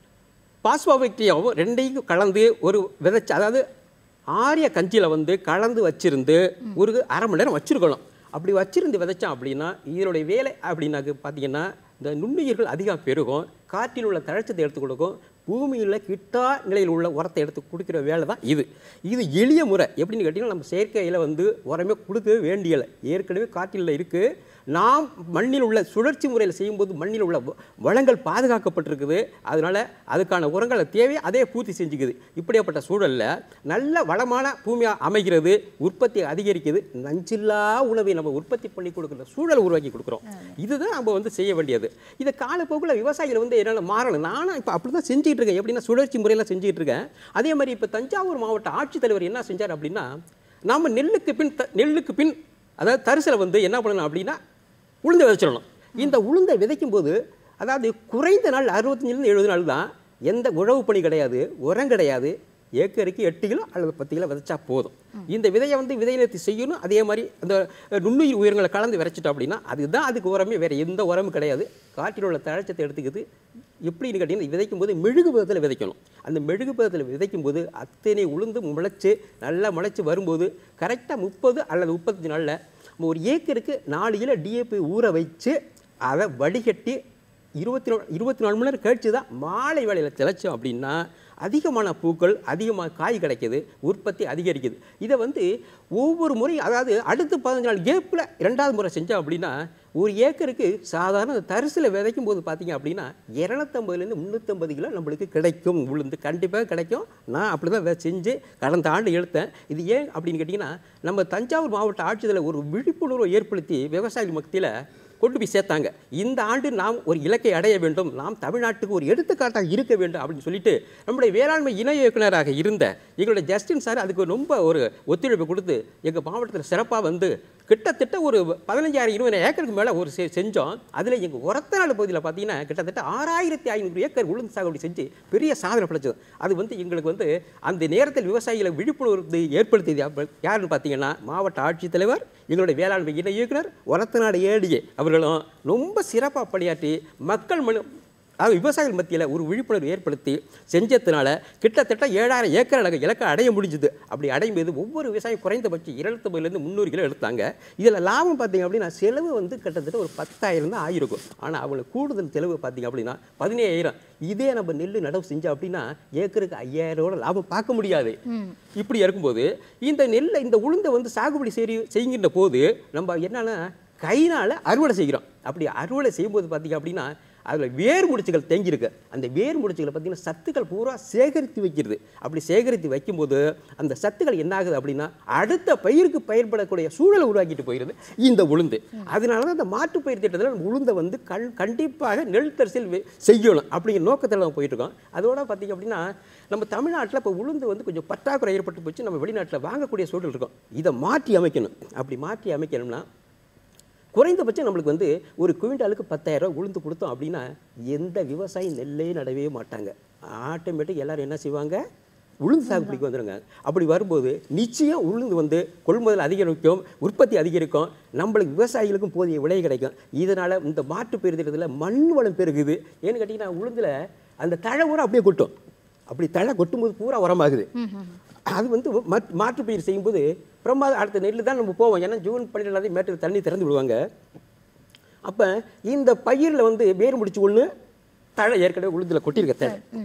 பாஸ்போபெக்டியாவும் ரெண்டையும் கலந்து ஒரு விதைச்சு அதாவது ஆரிய கஞ்சியில் வந்து கலந்து வச்சிருந்து ஒரு அரை மணி நேரம் வச்சிருக்கணும் அப்படி வச்சிருந்து விதைச்சோம் அப்படின்னா இதனுடைய வேலை அப்படின்னாக்க பார்த்தீங்கன்னா இந்த நுண்ணுயிர்கள் அதிகம் பெருகும் காற்றில் உள்ள தழைச்சத்தை எடுத்து கொடுக்கும் பூமியில் கிட்டா நிலையில் உள்ள உரத்தை எடுத்து கொடுக்குற வேலை தான் இது இது எளிய முறை எப்படின்னு கேட்டிங்கன்னா நம்ம செயற்கையில் வந்து உரமே கொடுக்கவே வேண்டியலை ஏற்கனவே காற்றில் இருக்குது நாம் மண்ணில் உள்ள சுழற்சி முறையில் செய்யும்போது மண்ணில் உள்ள வ- வளங்கள் பாதுகாக்கப்பட்டிருக்குது அதனால் அதுக்கான உரங்களை தேவை அதே பூர்த்தி செஞ்சுக்குது இப்படியாப்பட்ட சூழலில் நல்ல வளமான பூமியாக அமைகிறது உற்பத்தி அதிகரிக்குது நஞ்சில்லா உணவை நம்ம உற்பத்தி பண்ணி கொடுக்குற சூழலை உருவாக்கி கொடுக்குறோம் இதுதான் நம்ம வந்து செய்ய வேண்டியது இதை காலப்போக்கில் விவசாயிகள் வந்து என்னென்ன மாறணும் நானும் இப்போ அப்படி தான் செஞ்சுட்டு இருக்கேன் எப்படின்னா சுழற்சி முறையில் செஞ்சுட்டு இருக்கேன் அதே மாதிரி இப்போ தஞ்சாவூர் மாவட்ட ஆட்சித்தலைவர் என்ன செஞ்சார் அப்படின்னா நாம நெல்லுக்கு பின் த- நெல்லுக்கு பின் அதாவது தரிசலை வந்து என்ன பண்ணணும் அப்படின்னா உளுந்தை விதைச்சிடணும் இந்த உளுந்தை விதைக்கும் போது அதாவது குறைந்த நாள் அறுபத்தஞ்சிலேருந்து எழுபது நாள் தான் எந்த உழவு பணி கிடையாது உரம் கிடையாது ஏக்கருக்கு எட்டு கிலோ அல்லது பத்து கிலோ விதைச்சா போதும் இந்த விதையை வந்து விதை நிறுத்தி செய்யணும் அதே மாதிரி அந்த நுண்ணுயிர் உயிரங்களை கலந்து விதைச்சிட்டோம் அப்படின்னா அதுதான் அதுக்கு உரமே வேறு எந்த உரமும் கிடையாது காற்றில் உள்ள தழைச்சத்தை எடுத்துக்குது எப்படின்னு கேட்டிங்கன்னா விதைக்கும் போது மெழுகு பதத்தில் விதைக்கணும் அந்த மெழுகு பதத்தில் விதைக்கும் போது அத்தனை உளுந்து முளைச்சு நல்லா முளைச்சு வரும்போது கரெக்டாக முப்பது அல்லது முப்பத்தஞ்சு நாளில் நம்ம ஒரு ஏக்கருக்கு நாலு கிலோ டிஏபி ஊற வச்சு அதை வடிகட்டி இருபத்தி நாலு இருபத்தி நாலு மணி நேரம் கழிச்சு தான் மாலை வேளையில் திளைச்சோம் அப்படின்னா அதிகமான பூக்கள் அதிகமாக காய் கிடைக்குது உற்பத்தி அதிகரிக்குது இதை வந்து ஒவ்வொரு முறையும் அதாவது அடுத்த பதினஞ்சு நாள் கேப்பில் ரெண்டாவது முறை செஞ்சோம் அப்படின்னா ஒரு ஏக்கருக்கு சாதாரண தரிசில் விதைக்கும் போது பார்த்தீங்க அப்படின்னா இரநூத்தம்பதுலேருந்து முந்நூற்றம்பது கிலோ நம்மளுக்கு கிடைக்கும் உளுந்து கண்டிப்பாக கிடைக்கும் நான் அப்படி தான் செஞ்சு கடந்த ஆண்டு எடுத்தேன் இது ஏன் அப்படின்னு கேட்டிங்கன்னா நம்ம தஞ்சாவூர் மாவட்ட ஆட்சியத்தில் ஒரு விழிப்புணர்வை ஏற்படுத்தி விவசாயிகள் மத்தியில் கொண்டு போய் சேர்த்தாங்க இந்த ஆண்டு நாம் ஒரு இலக்கை அடைய வேண்டும் நாம் தமிழ்நாட்டுக்கு ஒரு எடுத்துக்காட்டாக இருக்க வேண்டும் அப்படின்னு சொல்லிட்டு நம்முடைய வேளாண்மை இணை இயக்குனராக இருந்த எங்களுடைய ஜஸ்டின் சார் அதுக்கு ரொம்ப ஒரு ஒத்துழைப்பு கொடுத்து எங்கள் மாவட்டத்தில் சிறப்பாக வந்து கிட்டத்தட்ட ஒரு பதினஞ்சாயிரம் இருபதாயிரம் ஏக்கருக்கு மேலே ஒரு செ- செஞ்சோம் அதில் எங்கள் ஒரத்தநாடு பகுதியில் பார்த்தீங்கன்னா கிட்டத்தட்ட ஆறாயிரத்தி ஐநூறு ஏக்கர் உளுந்து சாகுபடி செஞ்சு பெரிய சாதனை படைச்சது அது வந்து எங்களுக்கு வந்து அந்த நேரத்தில் விவசாயிகளை விழிப்புணர்வு ஏற்படுத்தியது அப்ப யாருன்னு பார்த்தீங்கன்னா மாவட்ட ஆட்சித்தலைவர் எங்களுடைய வேளாண்மை இணை இயக்குனர் ஒரத்தநாடு ஏடிஏ அவர்களும் ரொம்ப சிறப்பாக பணியாற்றி மக்கள் மனு அதாவது விவசாயிகள் மத்தியில் ஒரு விழிப்புணர்வு ஏற்படுத்தி செஞ்சதுனால கிட்டத்தட்ட ஏழாயிரம் ஏக்கர் அளவு இலக்கை அடைய முடிஞ்சுது அப்படி அடையும் போது ஒவ்வொரு விவசாயம் குறைந்தபட்சம் இருநூத்தம்பதுலேருந்து முந்நூறு கிலோ எடுத்தாங்க இதில் லாபம் பார்த்தீங்க அப்படின்னா செலவு வந்து கிட்டத்தட்ட ஒரு பத்தாயிரம் தான் ஆயிருக்கும் ஆனால் அவங்களுக்கு கூடுதல் செலவு பார்த்தீங்க அப்படின்னா பதினேழாயிரம் இதே நம்ம நெல் நடவு செஞ்சோம் அப்படின்னா ஏக்கருக்கு ஐயாயிரம் லாபம் பார்க்க முடியாது இப்படி இருக்கும்போது இந்த நெல்லை இந்த உளுந்தை வந்து சாகுபடி செய்ய செய்கின்ற போது நம்ம என்னன்னா கையினால் அறுவடை செய்கிறோம் அப்படி அறுவடை செய்யும்போது பார்த்தீங்க அப்படின்னா அதில் வேர் முடிச்சுகள் தேங்கியிருக்கு அந்த வேர் முடிச்சுகளை பார்த்தீங்கன்னா சத்துக்கள் பூரா சேகரித்து வைக்கிறது அப்படி சேகரித்து வைக்கும்போது அந்த சத்துக்கள் என்ன ஆகுது அப்படின்னா அடுத்த பயிருக்கு பயன்படக்கூடிய சூழலை உருவாக்கிட்டு போயிடுது இந்த உளுந்து அதனால தான் இந்த மாட்டுப் பயிர் திட்டத்தில் நம்ம உளுந்தை வந்து கண் கண்டிப்பாக நெல் தரிசில் வே- செய்யணும் அப்படிங்கிற நோக்கத்தில் நம்ம போயிட்டு இருக்கோம் அதோட பார்த்தீங்க அப்படின்னா நம்ம தமிழ்நாட்டில் இப்போ உளுந்து வந்து கொஞ்சம் பற்றாக்குறை ஏற்பட்டு போச்சு நம்ம வெளிநாட்டில் வாங்கக்கூடிய சூழல் இருக்கும் இதை மாற்றி அமைக்கணும் அப்படி மாற்றி அமைக்கணும்னா குறைந்தபட்சம் நம்மளுக்கு வந்து ஒரு குவிண்டாலுக்கு பத்தாயிரம் ரூபாய் உளுந்து கொடுத்தோம் அப்படின்னா எந்த விவசாயி நெல்லே நடவே மாட்டாங்க ஆட்டோமேட்டிக் எல்லாரும் என்ன செய்வாங்க உளுந்து சாகுபடிக்கு வந்துடுங்க அப்படி வரும்போது நிச்சயம் உளுந்து வந்து கொள்முதல் அதிகரிக்கும் உற்பத்தி அதிகரிக்கும் நம்மளுக்கு விவசாயிகளுக்கும் போதிய விலை கிடைக்கும் இதனால் இந்த மாட்டு பெருதிட்டத்தில் மண் வளம் பெருகுது ஏன்னு கேட்டிங்கன்னா உளுந்தில் அந்த தழை ஊரம் அப்படியே கொட்டும் அப்படி தழை கொட்டும்போது பூரா உரமாகுது அது வந்து மத்- மாற்றுப் பயிர் செய்யும்போது பிரமாதம் அடுத்த நெல் தான் நம்ம போவோம் ஏன்னா ஜூன் பன்னிரெண்டாவது மேட்டில் தண்ணி திறந்து விடுவாங்க அப்போ இந்த பயிரில் வந்து வேர் முடிச்சு ஒன்று தழை ஏற்கனவே உளுந்தில் கொட்டியிருக்க தழை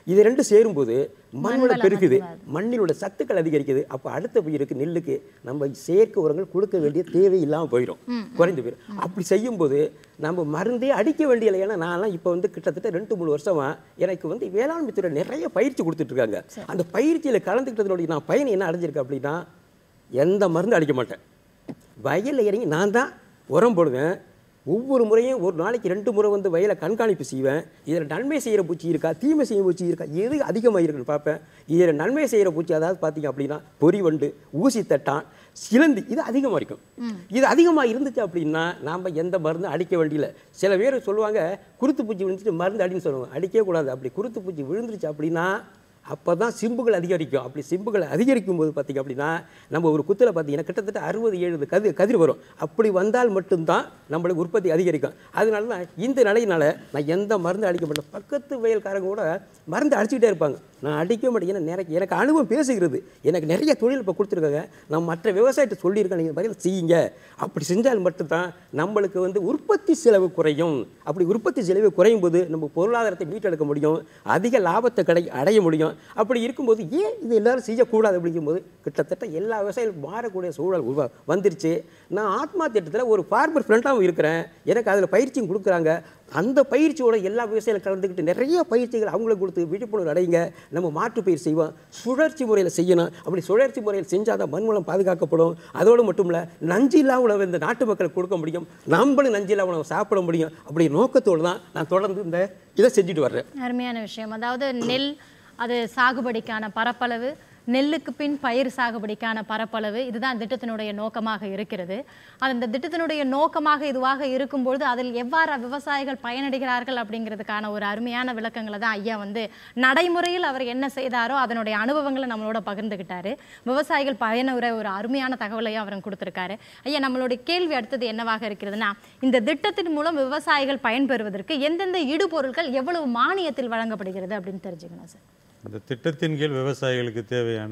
இது ரெண்டும் சேரும்போது மண்ணோட வளம் பெருகுது அதிகமாகுது. மண்ணில் உள்ள சத்துக்கள் அதிகரிக்குது அப்போ அடுத்த பயிருக்கு நெல்லுக்கு நம்ம செயற்கை உரங்கள் கொடுக்க வேண்டிய தேவை இல்லாமல் போயிடும் குறைந்து போயிடும் அப்படி செய்யும்போது நம்ம மருந்தே அடிக்க வேண்டிய இல்லை ஏன்னா நான்லாம் இப்போ வந்து கிட்டத்தட்ட ரெண்டு மூணு வருஷமா எனக்கு வந்து வேளாண்மை துறை நிறைய பயிற்சி கொடுத்துட்டு இருக்காங்க அந்த பயிற்சியில் கலந்துக்கிட்டதனுடைய நான் பயன் என்ன அடைஞ்சிருக்கேன் அப்படின்னா எந்த மருந்து அடிக்க மாட்டேன் வயலில் இறங்கி நான் தான் உரம் போடுவேன் ஒவ்வொரு முறையும் ஒரு நாளைக்கு ரெண்டு முறை வந்து வயலை கண்காணிப்பு செய்வேன் இதில் நன்மை செய்கிற பூச்சி இருக்கா தீமை செய்கிற பூச்சி இருக்கா எது அதிகமாக இருக்குன்னு பார்ப்பேன் இதில் நன்மை செய்கிற பூச்சி அதாவது பார்த்தீங்க அப்படின்னா பொறிவண்டு ஊசி தட்டான் சிலந்தி இது அதிகமாக இருக்கும் இது அதிகமாக இருந்துச்சு அப்படின்னா நாம் எந்த மருந்தும் அடிக்க வேண்டியதில்லை சில பேர் சொல்லுவாங்க குருத்து பூச்சி விழுந்துட்டு மருந்து அடின்னு சொல்லுவாங்க அடிக்கவே கூடாது அப்படி குருத்து பூச்சி விழுந்துருச்சு அப்படின்னா அப்போ தான் சிம்புகள் அதிகரிக்கும் அப்படி சிம்புகள் அதிகரிக்கும் போது பார்த்தீங்க அப்படின்னா நம்ம ஒரு குத்தில் பார்த்தீங்கன்னா கிட்டத்தட்ட அறுபது எழுபது கதிர் கதிர் வரும் அப்படி வந்தால் மட்டும்தான் நம்மளுக்கு உற்பத்தி அதிகரிக்கும் அதனால தான் இந்த நிலையினால நான் எந்த மருந்து அடிக்க மாட்டேன் பக்கத்து வயல்காரங்க கூட மருந்து அடிச்சுக்கிட்டே இருப்பாங்க நான் அடிக்க மாட்டேன் ஏன்னா நிறைய எனக்கு அனுபவம் பேசுகிறது எனக்கு நிறைய தொழில் இப்போ கொடுத்துருக்காங்க நான் மற்ற விவசாயத்தை சொல்லியிருக்கேன் நீங்கள் பதில் செய்யுங்க அப்படி செஞ்சால் மட்டும்தான் நம்மளுக்கு வந்து உற்பத்தி செலவு குறையும் அப்படி உற்பத்தி செலவு குறையும் போது நம்ம பொருளாதாரத்தை மீட்டெடுக்க முடியும் அதிக லாபத்தை கடை அடைய முடியும் அப்படி இருக்கும்போது ஏன் இது எல்லாரும் செய்யக்கூடாது அப்படிங்கும்போது கிட்டத்தட்ட எல்லா விவசாயிகளும் மாறக்கூடிய சூழல் உருவா வந்துருச்சு நான் ஆத்மா திட்டத்தில் ஒரு ஃபார்மர் ஃப்ரெண்டாகவும் இருக்கிறேன் எனக்கு அதில் பயிற்சியும் கொடுக்குறாங்க அந்த பயிற்சியோட எல்லா விவசாயிகளும் கலந்துக்கிட்டு நிறைய பயிற்சிகள் அவங்களுக்கு கொடுத்து விழிப்புணர்வு அடையுங்க நம்ம மாற்று பயிர் செய்வோம் சுழற்சி முறையில் செய்யணும் அப்படி சுழற்சி முறையில் செஞ்சால் தான் மண்வளம் பாதுகாக்கப்படும் அதோடு மட்டும் இல்லை நஞ்சு இல்லா உணவு இந்த நாட்டு மக்களுக்கு கொடுக்க முடியும் நம்மளும் நஞ்சு இல்லா உணவு சாப்பிட முடியும் அப்படி நோக்கத்தோடு தான் நான் தொடர்ந்து இந்த இதை செஞ்சுட்டு வர்றேன் அருமையான விஷயம் அதாவது நெல் அது சாகுபடிக்கான பரப்பளவு நெல்லுக்கு பின் பயிர் சாகுபடிக்கான பரப்பளவு இதுதான் திட்டத்தினுடைய நோக்கமாக இருக்கிறது அது இந்த திட்டத்தினுடைய நோக்கமாக இதுவாக இருக்கும்பொழுது அதில் எவ்வாறு விவசாயிகள் பயனடைகிறார்கள் அப்படிங்கிறதுக்கான ஒரு அருமையான விளக்கங்களை தான் ஐயா வந்து நடைமுறையில் அவர் என்ன செய்தாரோ அதனுடைய அனுபவங்களை நம்மளோட பகிர்ந்துக்கிட்டாரு விவசாயிகள் பயனுற ஒரு அருமையான தகவலையும் அவர் கொடுத்திருக்காரு ஐயா நம்மளுடைய கேள்வி அடுத்தது என்னவாக இருக்கிறதுனா இந்த திட்டத்தின் மூலம் விவசாயிகள் பயன்பெறுவதற்கு எந்தெந்த இடுபொருட்கள் எவ்வளவு மானியத்தில் வழங்கப்படுகிறது அப்படின்னு தெரிஞ்சுக்கணும் சார் இந்த திட்டத்தின் கீழ் விவசாயிகளுக்கு தேவையான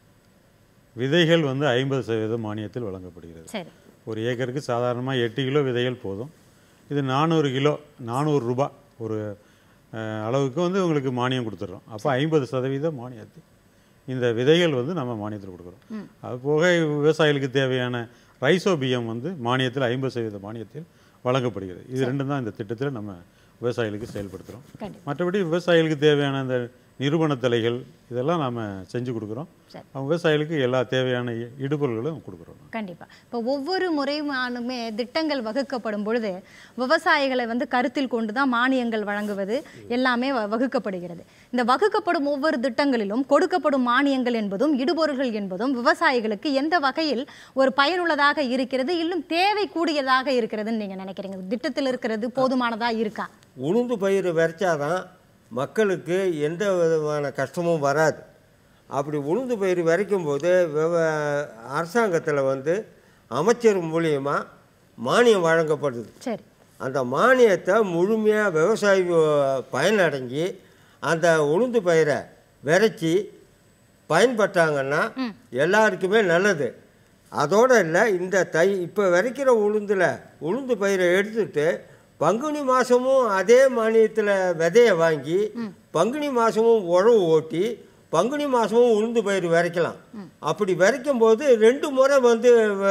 விதைகள் வந்து ஐம்பது சதவீதம் மானியத்தில் வழங்கப்படுகிறது சரி ஒரு ஏக்கருக்கு சாதாரணமாக எட்டு கிலோ விதைகள் போதும் இது நானூறு கிலோ நானூறு ரூபாய் ஒரு அஹ், அளவுக்கு வந்து உங்களுக்கு மானியம் கொடுத்துட்றோம் அப்போ ஐம்பது சதவீதம் மானியத்தில் இந்த விதைகள் வந்து நம்ம மானியத்தில் கொடுக்குறோம் அது போக விவசாயிகளுக்கு தேவையான ரைசோபியம் வந்து மானியத்தில் ஐம்பது சதவீத மானியத்தில் வழங்கப்படுகிறது இது ரெண்டும் தான் இந்த திட்டத்தில் நம்ம விவசாயிகளுக்கு செயல்படுத்துகிறோம் கண்டிப்பா மற்றபடி விவசாயிகளுக்கு தேவையான அந்த நிறுவன தலைகள் இதெல்லாம் நாம் செஞ்சு கொடுக்குறோம் சரி. அவங்க விவசாயிகளுக்கு எல்லா தேவையான இ- இடுபொருள்களும் கொடுக்குறோம் கண்டிப்பா இப்போ ஒவ்வொரு முறையுமானுமே திட்டங்கள் வகுக்கப்படும் பொழுது விவசாயிகளை வந்து கருத்தில் கொண்டு தான் மானியங்கள் வழங்குவது எல்லாமே வ- வகுக்கப்படுகிறது இந்த வகுக்கப்படும் ஒவ்வொரு திட்டங்களிலும் கொடுக்கப்படும் மானியங்கள் என்பதும் இடுபொருள்கள் என்பதும் விவசாயிகளுக்கு எந்த வகையில் ஒரு பயனுள்ளதாக இருக்கிறது இன்னும் தேவை கூடியதாக இருக்கிறதுன்னு நீங்க நினைக்கிறீங்க திட்டத்தில் இருக்கிறது போதுமானதா இருக்கா உளுந்து பயிர் விதைச்சாதான் மக்களுக்கு எந்த விதமான கஷ்டமும் வராது அப்படி உளுந்து பயிர் விதைக்கும் போது விவ அரசாங்கத்தில் வந்து அமைச்சர் மூலியமாக மானியம் வழங்கப்படுது சரி அந்த மானியத்தை முழுமையாக விவசாயி பயனடைஞ்சு அந்த உளுந்து பயிரை விதைச்சி பயன்பட்டாங்கன்னா எல்லாருக்குமே நல்லது அதோடு இல்லை இந்த தை இப்போ விதைக்கிற உளுந்தில் உளுந்து பயிரை எடுத்துட்டு பங்குனி மாதமும் அதே மானியத்தில் விதையை வாங்கி பங்குனி மாதமும் உழவு ஓட்டி பங்குனி மாதமும் உளுந்து பயிர் விதைக்கலாம் அப்படி விதைக்கும் போது ரெண்டு முறை வந்து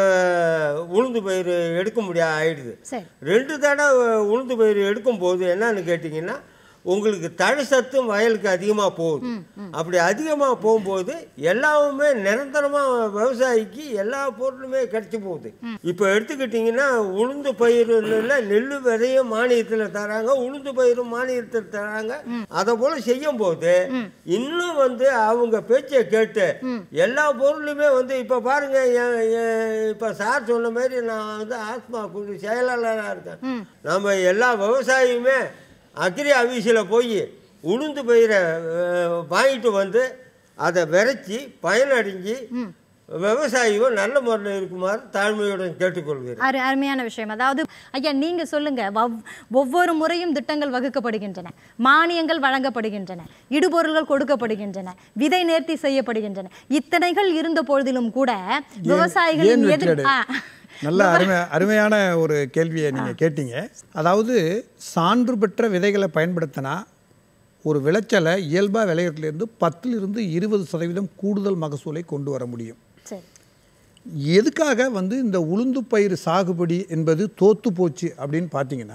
அஹ், உளுந்து பயிர் எடுக்க முடியாது ஆயிடுது சரி ரெண்டு தடவை உளுந்து பயிர் எடுக்கும்போது என்னன்னு கேட்டிங்கன்னா உங்களுக்கு தழை சத்தும் வயலுக்கு அதிகமாக போகுது அப்படி அதிகமாக போகும்போது எல்லாமே நிரந்தரமாக விவசாயிக்கு எல்லா பொருளுமே கிடைச்சி போகுது இப்போ எடுத்துக்கிட்டிங்கன்னா உளுந்து பயிரில் நெல் விதையும் மானியத்தில் தராங்க உளுந்து பயிரும் மானியத்தில் தராங்க அதை போல் செய்யும் போது இன்னும் வந்து அவங்க பேச்சை கேட்டு எல்லா பொருளுமே வந்து இப்போ பாருங்க என்- என் இப்போ சார் சொன்ன மாதிரி நான் வந்து ஆத்மா குழு செயலாளராக இருக்கேன் நம்ம எல்லா விவசாயியுமே அக்ரி ஆஃபீஸில் போய் உளுந்து பயிரை அஹ், வாங்கிட்டு வந்து அதை விரைச்சி பயனடைஞ்சு விவசாயியும் நல்ல முறையில் இருக்குமாறு தாழ்மையுடன் கேட்டுக்கொள்கிறேன் அரு அருமையான விஷயம் அதாவது ஐயா நீங்க சொல்லுங்க வவ்- ஒவ்வொரு முறையும் திட்டங்கள் வகுக்கப்படுகின்றன மானியங்கள் வழங்கப்படுகின்றன இடுபொருள்கள் கொடுக்கப்படுகின்றன விதை நேர்த்தி செய்யப்படுகின்றன இத்தனைகள் இருந்த பொழுதிலும் கூட ஏன் விவசாயிகளின் எதிர் வெற்றியடை? ஆ. நல்ல அருமை அருமையான ஒரு கேள்வியை நீங்கள் கேட்டீங்க அதாவது சான்று பெற்ற விதைகளை பயன்படுத்தினா ஒரு விளைச்சலை இயல்பாக விளையிறதுலேருந்து பத்திலிருந்து இருபது சதவீதம் கூடுதல் மகசூலை கொண்டு வர முடியும் சரி எதுக்காக வந்து இந்த உளுந்து பயிர் சாகுபடி என்பது தோத்து போச்சு அப்படின்னு பார்த்தீங்கன்னா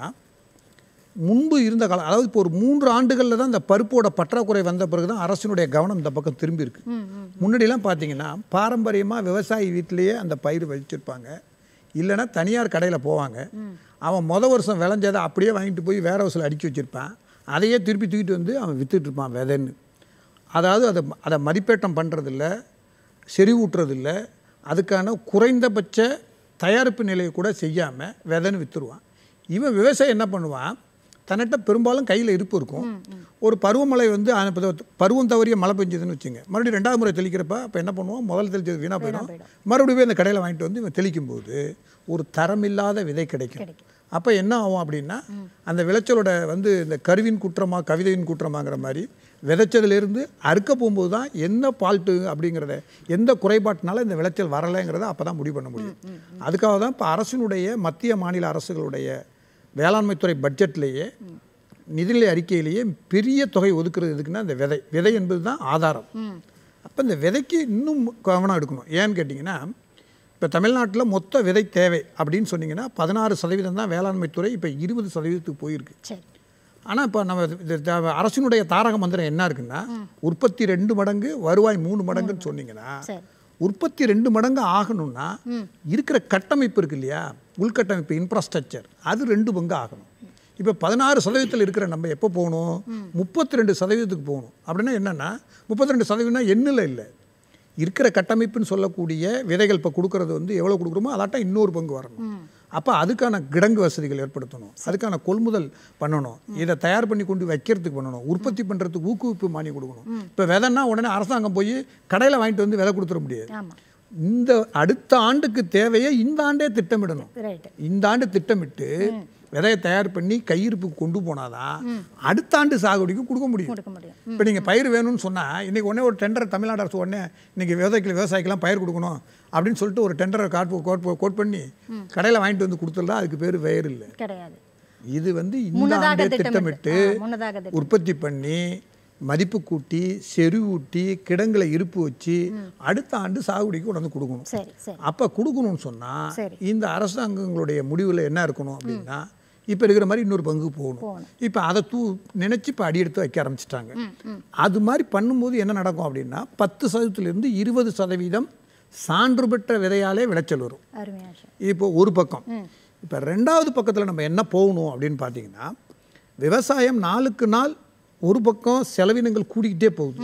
முன்பு இருந்த காலம் அதாவது இப்போ ஒரு மூன்று ஆண்டுகளில் தான் இந்த பருப்போட பற்றாக்குறை வந்த பிறகு தான் அரசினுடைய கவனம் இந்த பக்கம் திரும்பி இருக்கு முன்னாடிலாம் பார்த்தீங்கன்னா பாரம்பரியமாக விவசாயி வீட்டிலேயே அந்த பயிர் விளைச்சிருப்பாங்க இல்லைன்னா தனியார் கடையில் போவாங்க அவன் முத வருஷம் விளைஞ்சதை அப்படியே வாங்கிட்டு போய் வேற ஹவுஸில் அடுக்கி வச்சிருப்பான் அதையே திருப்பி தூக்கிட்டு வந்து அவன் வித்துட்டு இருப்பான் விதைன்னு அதாவது அதை அதை மதிப்பேட்டம் பண்ணுறதில்ல செறிவூட்டுறதில்ல அதுக்கான குறைந்தபட்ச தயாரிப்பு நிலையை கூட செய்யாமல் விதைன்னு விற்றுருவான் இவன் விவசாயி என்ன பண்ணுவான் தன்னிட்ட பெரும்பாலும் கையில் இருப்பு இருக்கும் ஒரு பருவமழை வந்து அஹ் இப்ப பருவம் தவறிய மழை பெஞ்சதுன்னு வச்சுங்க மறுபடியும் ரெண்டாவது முறை தெளிக்கிறப்ப அப்போ என்ன பண்ணுவோம் முதல் தெளிச்சது வீணாக போயிடும் மறுபடியும் போய் அந்த கடையில் வாங்கிட்டு வந்து இவன் தெளிக்கும் போது ஒரு தரமில்லாத விதை கிடைக்கும் அப்போ என்ன ஆகும் அப்படின்னா அந்த விளைச்சலோட வந்து இந்த கருவின் குற்றமா கவிதையின் குற்றமாங்கிற மாதிரி விதைச்சதுலேருந்து அறுக்க போகும்போது தான் என்ன பால்ட்டு அப்படிங்கிறத எந்த குறைபாட்டினால இந்த விளைச்சல் வரலைங்கிறத அப்போ தான் முடிவு பண்ண முடியும் அதுக்காக தான் இப்போ அரசினுடைய மத்திய மாநில அரசுகளுடைய வேளாண்மைத்துறை பட்ஜெட்லேயே நிதிநிலை அறிக்கையிலேயே பெரிய தொகை ஒதுக்குறது எதுக்குன்னா இந்த விதை விதை என்பது தான் ஆதாரம் அப்போ இந்த விதைக்கு இன்னும் கவனம் எடுக்கணும் ஏன்னு கேட்டிங்கன்னா இப்போ தமிழ்நாட்டில் மொத்த விதை தேவை அப்படின்னு சொன்னீங்கன்னா பதினாறு சதவீதம் தான் வேளாண்மைத்துறை இப்போ இருபது சதவீதத்துக்கு போயிருக்கு சரி ஆனால் இப்போ நம்ம இது த- அரசினுடைய தாரக மந்திரம் என்ன இருக்குன்னா உற்பத்தி ரெண்டு மடங்கு வருவாய் மூணு மடங்குன்னு சொன்னீங்கன்னா சரி உற்பத்தி ரெண்டு மடங்கு ஆகணும்னா இருக்கிற கட்டமைப்பு இருக்கு இல்லையா உள்கட்டமைப்பு இன்ஃப்ராஸ்ட்ரக்சர் அது ரெண்டு பங்கு ஆகணும் இப்போ பதினாறு சதவீதத்தில் இருக்கிற நம்ம எப்போ போகணும் முப்பத்தி ரெண்டு சதவீதத்துக்கு போகணும் அப்படின்னா என்னென்னா முப்பத்தி ரெண்டு சதவீதம்னா எண்ணில் இல்லை இருக்கிற கட்டமைப்புன்னு சொல்லக்கூடிய விதைகள் இப்போ கொடுக்கறது வந்து எவ்வளோ கொடுக்குறோமோ அதாட்டம் இன்னொரு பங்கு வரணும் அப்போ அதுக்கான கிடங்கு வசதிகள் ஏற்படுத்தணும் அதுக்கான கொள்முதல் பண்ணணும் இதை தயார் பண்ணி கொண்டு வைக்கிறதுக்கு பண்ணணும் உற்பத்தி பண்ணுறதுக்கு ஊக்குவிப்பு மானியம் கொடுக்கணும் இப்போ விதைன்னா உடனே அரசாங்கம் போய் கடையில் வாங்கிட்டு வந்து விதை கொடுத்துட முடியாது ஆமாம் இந்த அடுத்த ஆண்டுக்கு தேவையை இந்த ஆண்டே திட்டமிடணும் ரைட்டு இந்த ஆண்டு திட்டமிட்டு விதையை தயார் பண்ணி கையிருப்புக்கு கொண்டு போனாதான் அடுத்த ஆண்டு சாகுபடிக்கு கொடுக்க முடியும் கொடுக்க முடியும் இப்போ நீங்கள் பயிர் வேணும்னு சொன்னால் இன்றைக்கி உடனே ஒரு டெண்டர் தமிழ்நாடு அரசு உடனே இன்றைக்கி விவசாயிகள் விவசாயிக்கெல்லாம் பயிர் கொடுக்கணும் அப்படின்னு சொல்லிட்டு ஒரு டெண்டரை காட் கோட் கோட் பண்ணி கடையில் வாங்கிட்டு வந்து கொடுத்துடலாம் அதுக்கு பேர் பயிர் இல்லை கிடையாது இது வந்து இந்த முன்னதாக ஆண்டே திட்டமிட்டு திட்டமிட்டு ஆ, முன்னதாக திட்டம் உற்பத்தி பண்ணி மதிப்பு கூட்டி செறிவூட்டி கிடங்குல இருப்பு வச்சு அடுத்த ஆண்டு சாகுபடிக்கு கொண்டு வந்து கொடுக்கணும் சரி சரி அப்போ கொடுக்கணும்னு சொன்னால் சரி. இந்த அரசாங்கங்களுடைய முடிவில் என்ன இருக்கணும் அப்படின்னா இப்போ இருக்கிற மாதிரி இன்னொரு பங்கு போகணும் இப்போ அதை தூ நினச்சி இப்போ அடி எடுத்து வைக்க ஆரம்பிச்சிட்டாங்க அது மாதிரி பண்ணும்போது என்ன நடக்கும் அப்படின்னா பத்து சதவீதத்திலிருந்து இருபது சதவீதம் சான்று பெற்ற விதையாலே விளைச்சல் வரும் அருமையான விஷயம். இப்போ ஒரு பக்கம் இப்போ ரெண்டாவது பக்கத்தில் நம்ம என்ன போகணும் அப்படின்னு பார்த்தீங்கன்னா விவசாயம் நாளுக்கு நாள் ஒரு பக்கம் செலவினங்கள் கூடிக்கிட்டே போகுது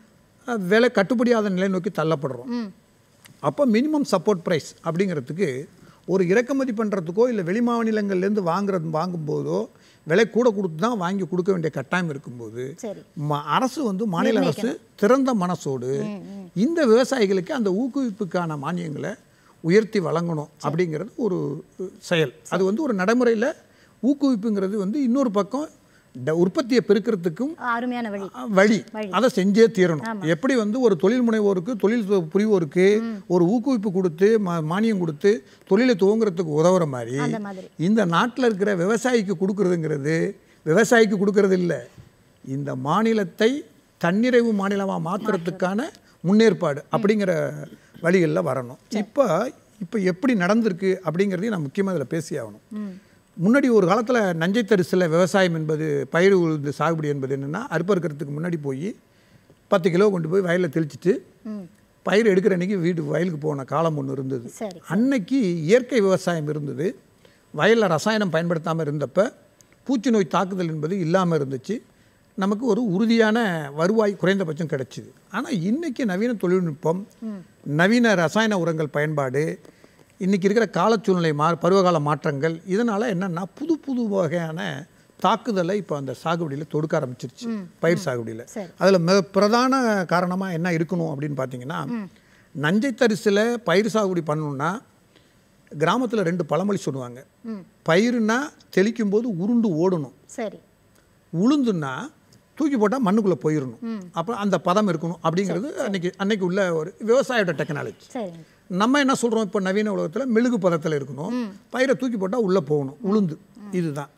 அஹ் விலை கட்டுப்படியாத நிலை நோக்கி தள்ளப்படுறோம் அப்போ மினிமம் சப்போர்ட் ப்ரைஸ் அப்படிங்கிறதுக்கு ஒரு இறக்குமதி பண்ணுறதுக்கோ இல்லை வெளி மாநிலங்கள்லேருந்து வாங்குறது வாங்கும்போதோ விலை கூட கொடுத்து தான் வாங்கி கொடுக்க வேண்டிய கட்டாயம் இருக்கும்போது சரி ம- அரசு வந்து மாநில அரசு திறந்த மனசோடு இந்த விவசாயிகளுக்கு அந்த ஊக்குவிப்புக்கான மானியங்களை உயர்த்தி வழங்கணும் அப்படிங்கிறது ஒரு செயல் அது வந்து ஒரு நடைமுறையில் ஊக்குவிப்புங்கிறது வந்து இன்னொரு பக்கம் ட- உற்பத்தியை பெருக்கிறதுக்கும் அருமையான வழி அஹ், வழி அதை செஞ்சே தீரணும் எப்படி வந்து ஒரு தொழில் முனைவோருக்கு தொழில் து- புரிவோருக்கு ஒரு ஊக்குவிப்பு கொடுத்து மா- மானியம் கொடுத்து தொழிலை துவங்குறதுக்கு உதவுற மாதிரி அந்த மாதிரி இந்த நாட்டில் இருக்கிற விவசாயிக்கு கொடுக்கறதுங்கிறது விவசாயிக்கு கொடுக்கறது இல்லை இந்த மாநிலத்தை தன்னிறைவு மாநிலமாக மாற்றுறதுக்கான முன்னேற்பாடு அப்படிங்கிற வழிகளில் வரணும் இப்போ இப்போ எப்படி நடந்திருக்கு அப்படிங்கிறதையும் நான் முக்கியமாக இதில் பேசி ஆகணும் முன்னாடி ஒரு காலத்தில் நஞ்சை தரிசில் விவசாயம் என்பது பயிர் உழுது சாகுபடி என்பது என்னென்னா அறுப்பறுக்கிறதுக்கு முன்னாடி போய் பத்து கிலோ கொண்டு போய் வயலில் தெளிச்சிட்டு பயிர் எடுக்கிற அன்னைக்கு வீடு வயலுக்கு போன காலம் ஒன்று இருந்தது சரி அன்னைக்கு இயற்கை விவசாயம் இருந்தது வயலில் ரசாயனம் பயன்படுத்தாமல் இருந்தப்ப பூச்சி நோய் தாக்குதல் என்பது இல்லாமல் இருந்துச்சு நமக்கு ஒரு உறுதியான வருவாய் குறைந்தபட்சம் கிடைச்சிது ஆனால் இன்னைக்கு நவீன தொழில்நுட்பம் நவீன ரசாயன உரங்கள் பயன்பாடு இன்னைக்கு இருக்கிற கால சூழ்நிலை மா பருவகால மாற்றங்கள் இதனால் என்னென்னா புது புது வகையான தாக்குதலை இப்போ அந்த சாகுபடியில் தொடுக்க ஆரம்பிச்சிருச்சு பயிர் சாகுபடியில் சரி. அதில் மிக பிரதான காரணமாக என்ன இருக்கணும் அப்படின்னு பார்த்தீங்கன்னா நஞ்சை தரிசில் பயிர் சாகுபடி பண்ணணும்னா கிராமத்தில் ரெண்டு பழமொழி சொல்லுவாங்க பயிருன்னா தெளிக்கும் போது உருண்டு ஓடணும் சரி உளுந்துன்னா தூக்கி போட்டால் மண்ணுக்குள்ளே போயிடணும் அப்போ அந்த பதம் இருக்கணும் அப்படிங்கிறது அன்னைக்கு அன்னைக்கு உள்ள ஒரு விவசாயோட டெக்னாலஜி சரிங்க நம்ம என்ன சொல்கிறோம் இப்போ நவீன உலகத்தில் மெழுகு பதத்தில் இருக்கணும் பயிரை தூக்கி போட்டால் உள்ளே போகணும் உளுந்து இதுதான்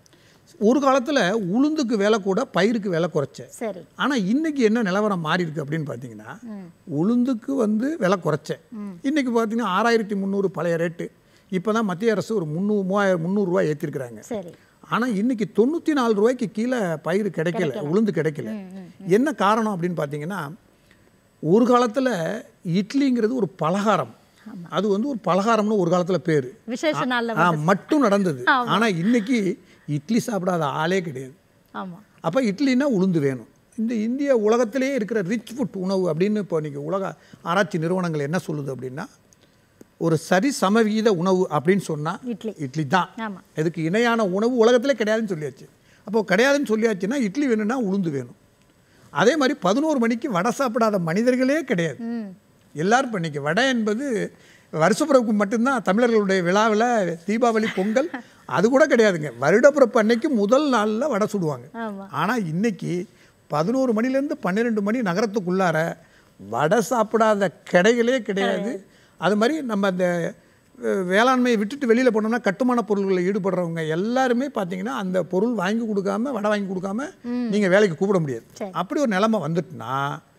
ஒரு காலத்தில் உளுந்துக்கு விலை கூட பயிருக்கு விலை குறைச்ச சரி ஆனால் இன்னைக்கு என்ன நிலவரம் மாறி இருக்கு அப்படின்னு பார்த்தீங்கன்னா உளுந்துக்கு வந்து விலை குறைச்சேன் இன்னைக்கு பார்த்தீங்கன்னா ஆறாயிரத்தி முந்நூறு பழைய ரேட்டு இப்போ தான் மத்திய அரசு ஒரு முந்நூறு மூவாயிரம் முந்நூறுரூவா ஏற்றிருக்கிறாங்க சரி ஆனால் இன்னைக்கு தொண்ணூற்றி நாலு ரூபாய்க்கு கீழே பயிர் கிடைக்கல உளுந்து கிடைக்கல என்ன காரணம் அப்படின்னு பார்த்தீங்கன்னா ஒரு காலத்தில் இட்லிங்கிறது ஒரு பலகாரம் அது வந்து ஒரு பலகாரம்னு ஒரு காலத்தில் பேர் விசேஷ நாள்ல ஆ மட்டும் நடந்தது ஆனால் இன்னைக்கு இட்லி சாப்பிடாத ஆளே கிடையாது ஆமா அப்போ இட்லினா உளுந்து வேணும் இந்த இந்திய உலகத்திலேயே இருக்கிற ரிச் ஃபுட் உணவு அப்படின்னு இப்போ இன்றைக்கி உலக ஆராய்ச்சி நிறுவனங்கள் என்ன சொல்லுது அப்படின்னா ஒரு சரி சமவீத உணவு அப்படின்னு சொன்னால் இட்லி. இட்லி தான் ஆமா. இதுக்கு இணையான உணவு உலகத்திலே கிடையாதுன்னு சொல்லியாச்சு அப்போ கிடையாதுன்னு சொல்லியாச்சுன்னா இட்லி வேணும்னா உளுந்து வேணும் அதே மாதிரி பதினோரு மணிக்கு வடை சாப்பிடாத மனிதர்களே கிடையாது எல்லாரும் இப்போ இன்னைக்கு வடை என்பது வருஷப்பிறப்பு மட்டும்தான் தமிழர்களுடைய விழாவில் தீபாவளி பொங்கல் அது கூட கிடையாதுங்க வருடப்பிறப்பு அன்னைக்கு முதல் நாளில் வடை சுடுவாங்க ஆமா. ஆனால் இன்னைக்கு பதினோரு மணிலேருந்து பன்னிரெண்டு மணி நகரத்துக்குள்ளார வடை சாப்பிடாத கடைகளே கிடையாது அது மாதிரி நம்ம அந்த அஹ், வேளாண்மையை விட்டுட்டு வெளியில் போனோம்னா கட்டுமான பொருள்களில் ஈடுபடுறவங்க எல்லாருமே பார்த்தீங்கன்னா அந்த பொருள் வாங்கி கொடுக்காம வடை வாங்கி கொடுக்காம நீங்கள் வேலைக்கு கூப்பிட முடியாது சரி. அப்படி ஒரு நிலைமை வந்துட்டுனா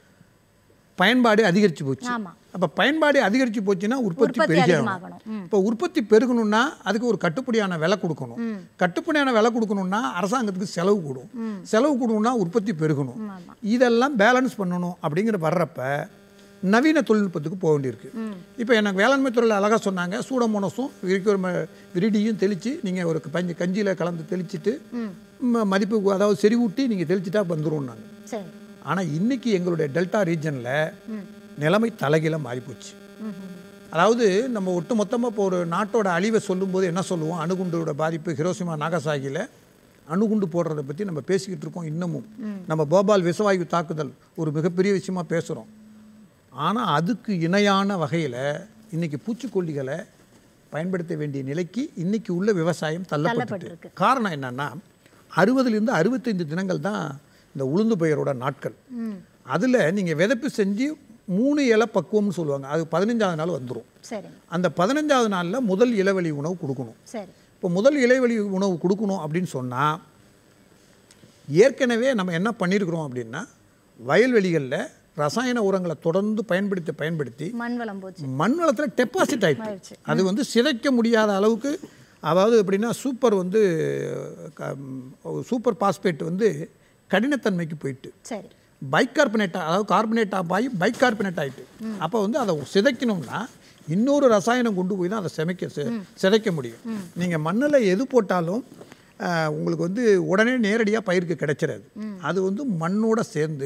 பயன்பாடு அதிகரித்து போச்சு ஆமா. அப்போ பயன்பாடு அதிகரித்து போச்சுன்னா உற்பத்தி உற்பத்தி பெருகி அதிகமாகணும். ம். இப்போ உற்பத்தி பெருகணும்னா அதுக்கு ஒரு கட்டுப்படியான விலை கொடுக்கணும் கட்டுப்படியான விலை கொடுக்கணும்னா அரசாங்கத்துக்கு செலவு கூடும் செலவு கூடணும்னா உற்பத்தி பெருகணும் இதெல்லாம் பேலன்ஸ் பண்ணணும் அப்படிங்கிற வர்றப்ப நவீன தொழில்நுட்பத்துக்கு போக வேண்டியிருக்கு இப்போ எனக்கு வேளாண்மை துறையில் அழகாக சொன்னாங்க சூடமோனஸும் இருக்கிற ம- விரிடியும் தெளித்து நீங்கள் ஒரு பஞ்சு கஞ்சியில் கலந்து தெளிச்சிட்டு ம- மதிப்பு அதாவது செறிவூட்டி நீங்கள் தெளிச்சிட்டா வந்துரும்னாங்க சரி ஆனால் இன்னைக்கு எங்களுடைய டெல்டா ரீஜனில் நிலைமை தலைகீழ மாறிப்போச்சு அதாவது நம்ம ஒட்டு மொத்தமாக இப்போ ஒரு நாட்டோட அழிவை சொல்லும்போது என்ன சொல்லுவோம் அணுகுண்டோட பாதிப்பு ஹிரோசிமா நாகசாகியில் அணுகுண்டு போடுறதை பற்றி நம்ம பேசிக்கிட்டு இருக்கோம் இன்னமும் நம்ம போபால் விசவாயு தாக்குதல் ஒரு மிகப்பெரிய விஷயமா பேசுகிறோம் ஆனால் அதுக்கு இணையான வகையில் இன்னைக்கு பூச்சிக்கொல்லிகளை பயன்படுத்த வேண்டிய நிலைக்கு இன்னைக்கு உள்ள விவசாயம் தள்ளப்பட்டிருக்கு தள்ளப்பட்டிருக்கு. காரணம் என்னன்னா அறுபதுலேருந்து அறுபத்தைந்து தினங்கள் தான் இந்த உளுந்து பயிரோட நாட்கள் அதில் நீங்கள் விதைப்பு செஞ்சு மூணு இலை பக்குவம்னு சொல்லுவாங்க அது பதினஞ்சாவது நாள் வந்துடும் சரி அந்த பதினஞ்சாவது நாளில் முதல் இலைவழி உணவு கொடுக்கணும் சரி இப்போ முதல் இலைவழி உணவு கொடுக்கணும் அப்படின்னு சொன்னால் ஏற்கனவே நம்ம என்ன பண்ணியிருக்கிறோம் அப்படின்னா வயல்வெளிகளில் ரசாயன உரங்களை தொடர்ந்து பயன்படுத்தி பயன்படுத்தி மண் வளம் போச்சு மண் வளத்தில் டெபாசிட் ஆயிடுச்சு. ஆயிடுச்சு அது வந்து சிதைக்க முடியாத அளவுக்கு அதாவது எப்படின்னா சூப்பர் வந்து க- ம், சூப்பர் பாஸ்பேட் வந்து கடினத்தன்மைக்கு போயிட்டு சரி பைகார்பனேட் அதாவது கார்பனேட் ஆஃப் ஆகி பைகார்பனேட் ஆயிட்டு அப்போ வந்து அதை சிதைக்கணும்னா இன்னொரு ரசாயனம் கொண்டு போய் தான் அதை சிதைக்க சி- சிதைக்க முடியும் நீங்கள் மண்ணில் எது போட்டாலும் ஆஹ், உங்களுக்கு வந்து உடனே நேரடியாக பயிருக்கு கிடைச்சிடாது அது வந்து மண்ணோட சேர்ந்து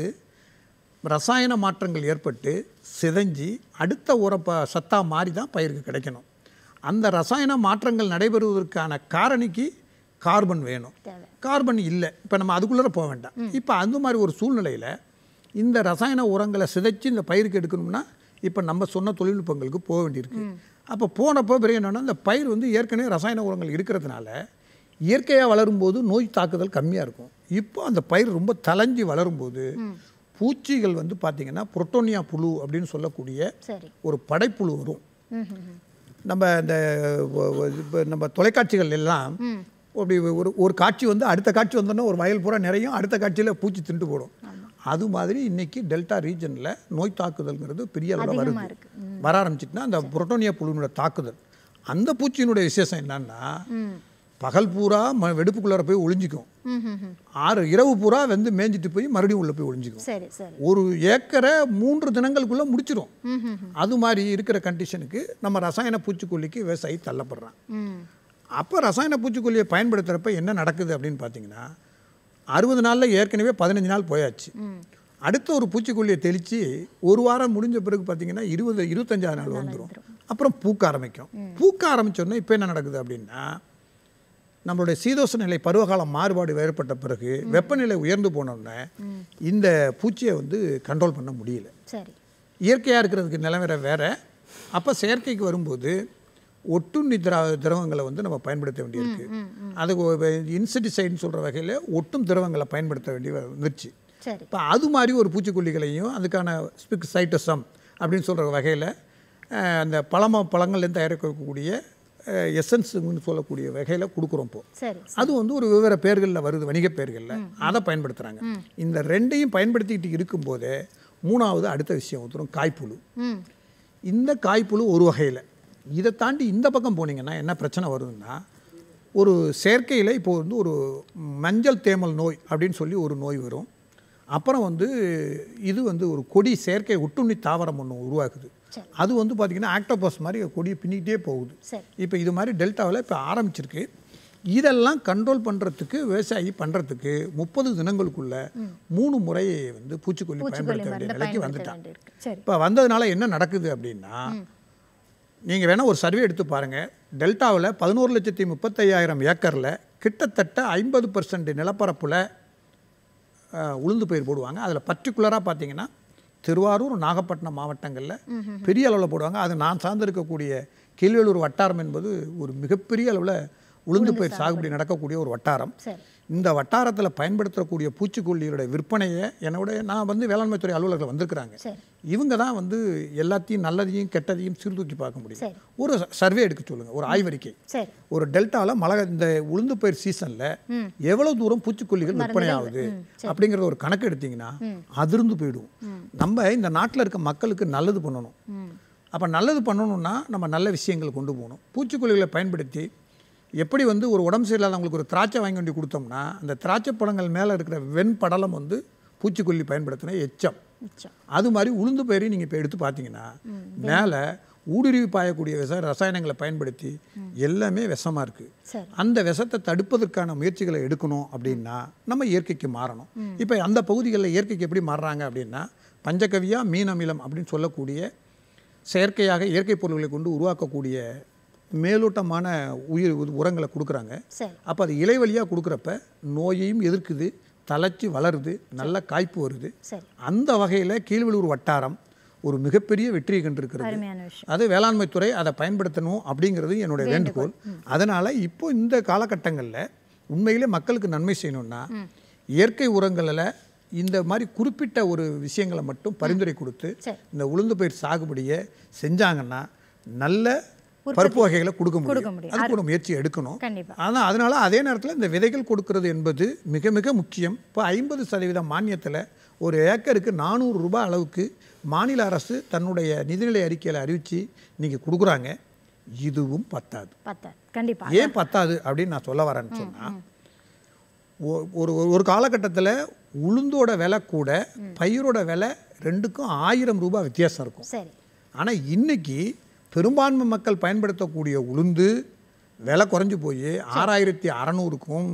ரசாயன மாற்றங்கள் ஏற்பட்டு சிதைஞ்சு அடுத்த உரப்ப சத்தா மாறி தான் பயிருக்கு கிடைக்கணும் அந்த ரசாயன மாற்றங்கள் நடைபெறுவதற்கான காரணிக்கு கார்பன் வேணும் தேவை. கார்பன் இல்லை இப்போ நம்ம அதுக்குள்ளே போக வேண்டாம் இப்போ அந்த மாதிரி ஒரு சூழ்நிலையில் இந்த ரசாயன உரங்களை சிதைச்சு இந்த பயிருக்கு எடுக்கணும்னா இப்போ நம்ம சொன்ன தொழில்நுட்பங்களுக்கு போக வேண்டியிருக்கு அப்போ போனப்போ பிறகு என்னன்னா இந்த பயிர் வந்து ஏற்கனவே ரசாயன உரங்கள் இருக்கிறதுனால இயற்கையாக வளரும்போது நோய் தாக்குதல் கம்மியாக இருக்கும் இப்போ அந்த பயிர் ரொம்ப தளைஞ்சு வளரும்போது பூச்சிகள் வந்து பார்த்திங்கன்னா புரோட்டோனியா புழு அப்படின்னு சொல்லக்கூடிய சரி ஒரு படைப்புழு வரும் நம்ம இந்த ஒ- ஒ- இப்ப நம்ம தொலைக்காட்சிகள் எல்லாம் அப்படி ஒரு ஒரு காட்சி வந்து அடுத்த காட்சி வந்தோன்னா ஒரு வயல் பூரா நிறையும் அடுத்த காட்சியில் பூச்சி திண்டு போடும் அது மாதிரி இன்னைக்கு டெல்டா ரீஜனில் நோய் தாக்குதல்ங்கிறது பெரிய அளவில் அதிகமா வருது இருக்கு. வர ஆரம்பிச்சிட்டுனா அந்த புரோட்டோனியா புழுவினோட தாக்குதல் அந்த பூச்சியினுடைய விசேஷம் என்னன்னா பகல் பூரா ம வெடுப்புக்குள்ளார போய் ஒளிஞ்சிக்கும் ம் ம் ம். ஆறு இரவு பூரா வந்து மேய்ஞ்சிட்டு போய் மறுபடியும் உள்ளே போய் ஒளிஞ்சிக்கும் சரி சரி ஒரு ஏக்கரை மூன்று தினங்களுக்குள்ள முடிச்சிடும் அது மாதிரி இருக்கிற கண்டிஷனுக்கு நம்ம ரசாயன பூச்சிக்கொல்லிக்கு விவசாயி தள்ளப்படுறான் ம் அப்போ ரசாயன பூச்சிக்கொல்லியை பயன்படுத்துகிறப்ப என்ன நடக்குது அப்படின்னு பார்த்தீங்கன்னா அறுபது நாளில் ஏற்கனவே பதினஞ்சு நாள் போயாச்சு அடுத்த ஒரு பூச்சிக்கொல்லியை தெளித்து ஒரு வாரம் முடிஞ்ச பிறகு பார்த்தீங்கன்னா இருபது இருபத்தஞ்சாவது நாள் வந்துடும் அப்புறம் பூக்க ஆரம்பிக்கும் பூக்க ஆரம்பிச்சோடனே இப்போ என்ன நடக்குது அப்படின்னா நம்மளுடைய சீதோஷ நிலை பருவகாலம் மாறுபாடு ஏற்பட்ட பிறகு வெப்பநிலை உயர்ந்து போனோடனே இந்த பூச்சியை வந்து கண்ட்ரோல் பண்ண முடியல சரி இயற்கையாக இருக்கிறதுக்கு நிலவர வேற அப்போ செயற்கைக்கு வரும்போது ஒட்டுண்ணி திரா திரவங்களை வந்து நம்ம பயன்படுத்த வேண்டியிருக்கு அதுக்கு இன்செக்டிசைடுன்னு சொல்கிற வகையில் ஒட்டும் திரவங்களை பயன்படுத்த வேண்டிய வந்துருச்சு சரி இப்போ அது மாதிரி ஒரு பூச்சிக்கொல்லிகளையும் அதுக்கான ஸ்பிக் சைட்டசம் அப்படின்னு சொல்கிற வகையில் அந்த பழம பழங்கள்லேருந்து தயாரிக்கக்கூடிய எசன்ஸுன்னு சொல்லக்கூடிய வகையில் கொடுக்குறோம் இப்போ சரி அது வந்து ஒரு விவர பெயர்களில் வருது வணிக பெயர்களில் அதை பயன்படுத்துகிறாங்க இந்த ரெண்டையும் பயன்படுத்திக்கிட்டு இருக்கும்போதே மூணாவது அடுத்த விஷயம் ஒருத்தரும் காய்ப்புழு ம் இந்த காய்ப்புழு ஒரு வகையில் இதை தாண்டி இந்த பக்கம் போனீங்கன்னா என்ன பிரச்சனை வருதுன்னா ஒரு செயற்கையில் இப்போ வந்து ஒரு மஞ்சள் தேமல் நோய் அப்படின்னு சொல்லி ஒரு நோய் வரும் அப்புறம் வந்து இது வந்து ஒரு கொடி செயற்கை ஒட்டுண்ணி தாவரம் ஒன்று உருவாக்குது சரி. அது வந்து பார்த்திங்கன்னா ஆக்டோபஸ் மாதிரி கொடியை பின்னிக்கிட்டே போகுது சரி இப்போ இது மாதிரி டெல்டாவில் இப்போ ஆரம்பிச்சிருக்கு இதெல்லாம் கண்ட்ரோல் பண்ணுறதுக்கு விவசாயி பண்ணுறதுக்கு முப்பது தினங்களுக்குள்ள மூணு முறையை வந்து பூச்சிக்கொல்லி பூச்சிக்கொல்லி பயன்படுத்த வேண்டிய மருந்து நிலைக்கு பயன்படுத்த வந்துட்டான் வேண்டியிருக்கு சரி இப்போ வந்ததுனால என்ன நடக்குது அப்படின்னா நீங்கள் வேணால் ஒரு சர்வே எடுத்து பாருங்கள் டெல்டாவில் பதினோரு லட்சத்தி முப்பத்தையாயிரம் ஏக்கரில் கிட்டத்தட்ட ஐம்பது பர்சன்ட் நிலப்பரப்பில் அஹ், உளுந்து பயிர் போடுவாங்க அதில் பர்டிகுலராக பார்த்தீங்கன்னா திருவாரூர் நாகப்பட்டினம் மாவட்டங்களில் பெரிய அளவில் போடுவாங்க அது நான் சார்ந்திருக்கக்கூடிய கீழ்வேலூர் வட்டாரம் என்பது ஒரு மிகப்பெரிய அளவில் உளுந்து பயிர் சாகுபடி நடக்கக்கூடிய ஒரு வட்டாரம் சரி இந்த வட்டாரத்தில் பயன்படுத்தக்கூடிய பூச்சிக்கொல்லியோட விற்பனையை என்னோட நான் வந்து வேளாண்மை துறை அலுவலர்கள் வந்திருக்கிறாங்க சரி இவங்க தான் வந்து எல்லாத்தையும் நல்லதையும் கெட்டதையும் சீர்தூக்கி பார்க்க முடியும் சரி. ஒரு சர்வே எடுக்க சொல்லுங்க ஒரு ஆய்வறிக்கை சரி ஒரு டெல்டாவில் மழை இந்த உளுந்து பயிர் சீசனில் எவ்வளவு தூரம் பூச்சிக்கொல்லிகள் விற்பனை ஆகுது அப்படிங்கிறத ஒரு கணக்கு எடுத்தீங்கன்னா அதிர்ந்து போயிடும் நம்ம இந்த நாட்டில் இருக்க மக்களுக்கு நல்லது பண்ணணும் அப்போ நல்லது பண்ணணும்னா நம்ம நல்ல விஷயங்கள் கொண்டு போகணும் பூச்சிக்கொல்லிகளை பயன்படுத்தி எப்படி வந்து ஒரு உடம்பு சரியில்லாதவங்களுக்கு ஒரு திராட்சை வாங்கி கொண்டு கொடுத்தோம்னா அந்த திராட்சை பழங்கள் மேலே இருக்கிற வெண்படலம் வந்து பூச்சிக்கொல்லி பயன்படுத்தின எச்சம் மிச்சம் அது மாதிரி உளுந்து பயிரையும் நீங்கள் இப்போ எடுத்து பார்த்தீங்கன்னா மேலே ஊடுருவி பாயக்கூடிய விஷ ரசாயனங்களை பயன்படுத்தி எல்லாமே விஷமாக இருக்குது சரி அந்த விஷத்தை தடுப்பதற்கான முயற்சிகளை எடுக்கணும் அப்படின்னா நம்ம இயற்கைக்கு மாறணும் இப்போ அந்த பகுதிகளில் இயற்கைக்கு எப்படி மாறுறாங்க அப்படின்னா பஞ்சகவியா மீன் அமிலம் அப்படின்னு சொல்லக்கூடிய செயற்கையாக இயற்கை பொருள்களை கொண்டு உருவாக்கக்கூடிய மேலோட்டமான உயிர் உ- உரங்களை கொடுக்குறாங்க சரி அப்போ அது இலை வழியாக கொடுக்குறப்ப நோயையும் எதிர்க்குது தழைச்சி வளருது நல்ல காய்ப்பு வருது சரி அந்த வகையில் கீழ்வெளூர் வட்டாரம் ஒரு மிகப்பெரிய வெற்றியை கண்டிருக்கிறது அருமையான விஷயம் அது வேளாண்மை துறை அதை பயன்படுத்தணும் அப்படிங்கிறது என்னுடைய வேண்டுகோள் அதனால் இப்போ இந்த காலகட்டங்களில் உண்மையிலே மக்களுக்கு நன்மை செய்யணும்னா இயற்கை உரங்களில் இந்த மாதிரி குறிப்பிட்ட ஒரு விஷயங்களை மட்டும் பரிந்துரை கொடுத்து சரி. இந்த உளுந்து பயிர் சாகுபடியை செஞ்சாங்கன்னா நல்ல பருப்பு வகைகளை கொடுக்க கொடுக்க முடியும் முடியும். அதுக்கு ஒரு முயற்சி எடுக்கணும் கண்டிப்பா ஆனால் அதனால அதே நேரத்தில் இந்த விதைகள் கொடுக்கிறது என்பது மிக மிக முக்கியம் இப்போ ஐம்பது சதவீதம் மானியத்தில் ஒரு ஏக்கருக்கு நானூறு ரூபாய் அளவுக்கு மாநில அரசு தன்னுடைய நிதிநிலை அறிக்கையில் அறிவித்து நீங்கள் கொடுக்குறாங்க இதுவும் பத்தாது பத்தாது கண்டிப்பா ஏன் பத்தாது அப்படின்னு நான் சொல்ல வரேன்னு சொன்னால் ஒரு ஒரு காலகட்டத்தில் உளுந்தோட விலை கூட பயிரோட விலை ரெண்டுக்கும் ஆயிரம் ரூபாய் வித்தியாசம் இருக்கும் சரி ஆனால் இன்னைக்கு பெரும்பான்மை மக்கள் பயன்படுத்தக்கூடிய உளுந்து விலை குறைஞ்சு போய் ஆறாயிரத்தி அறநூறுக்கும்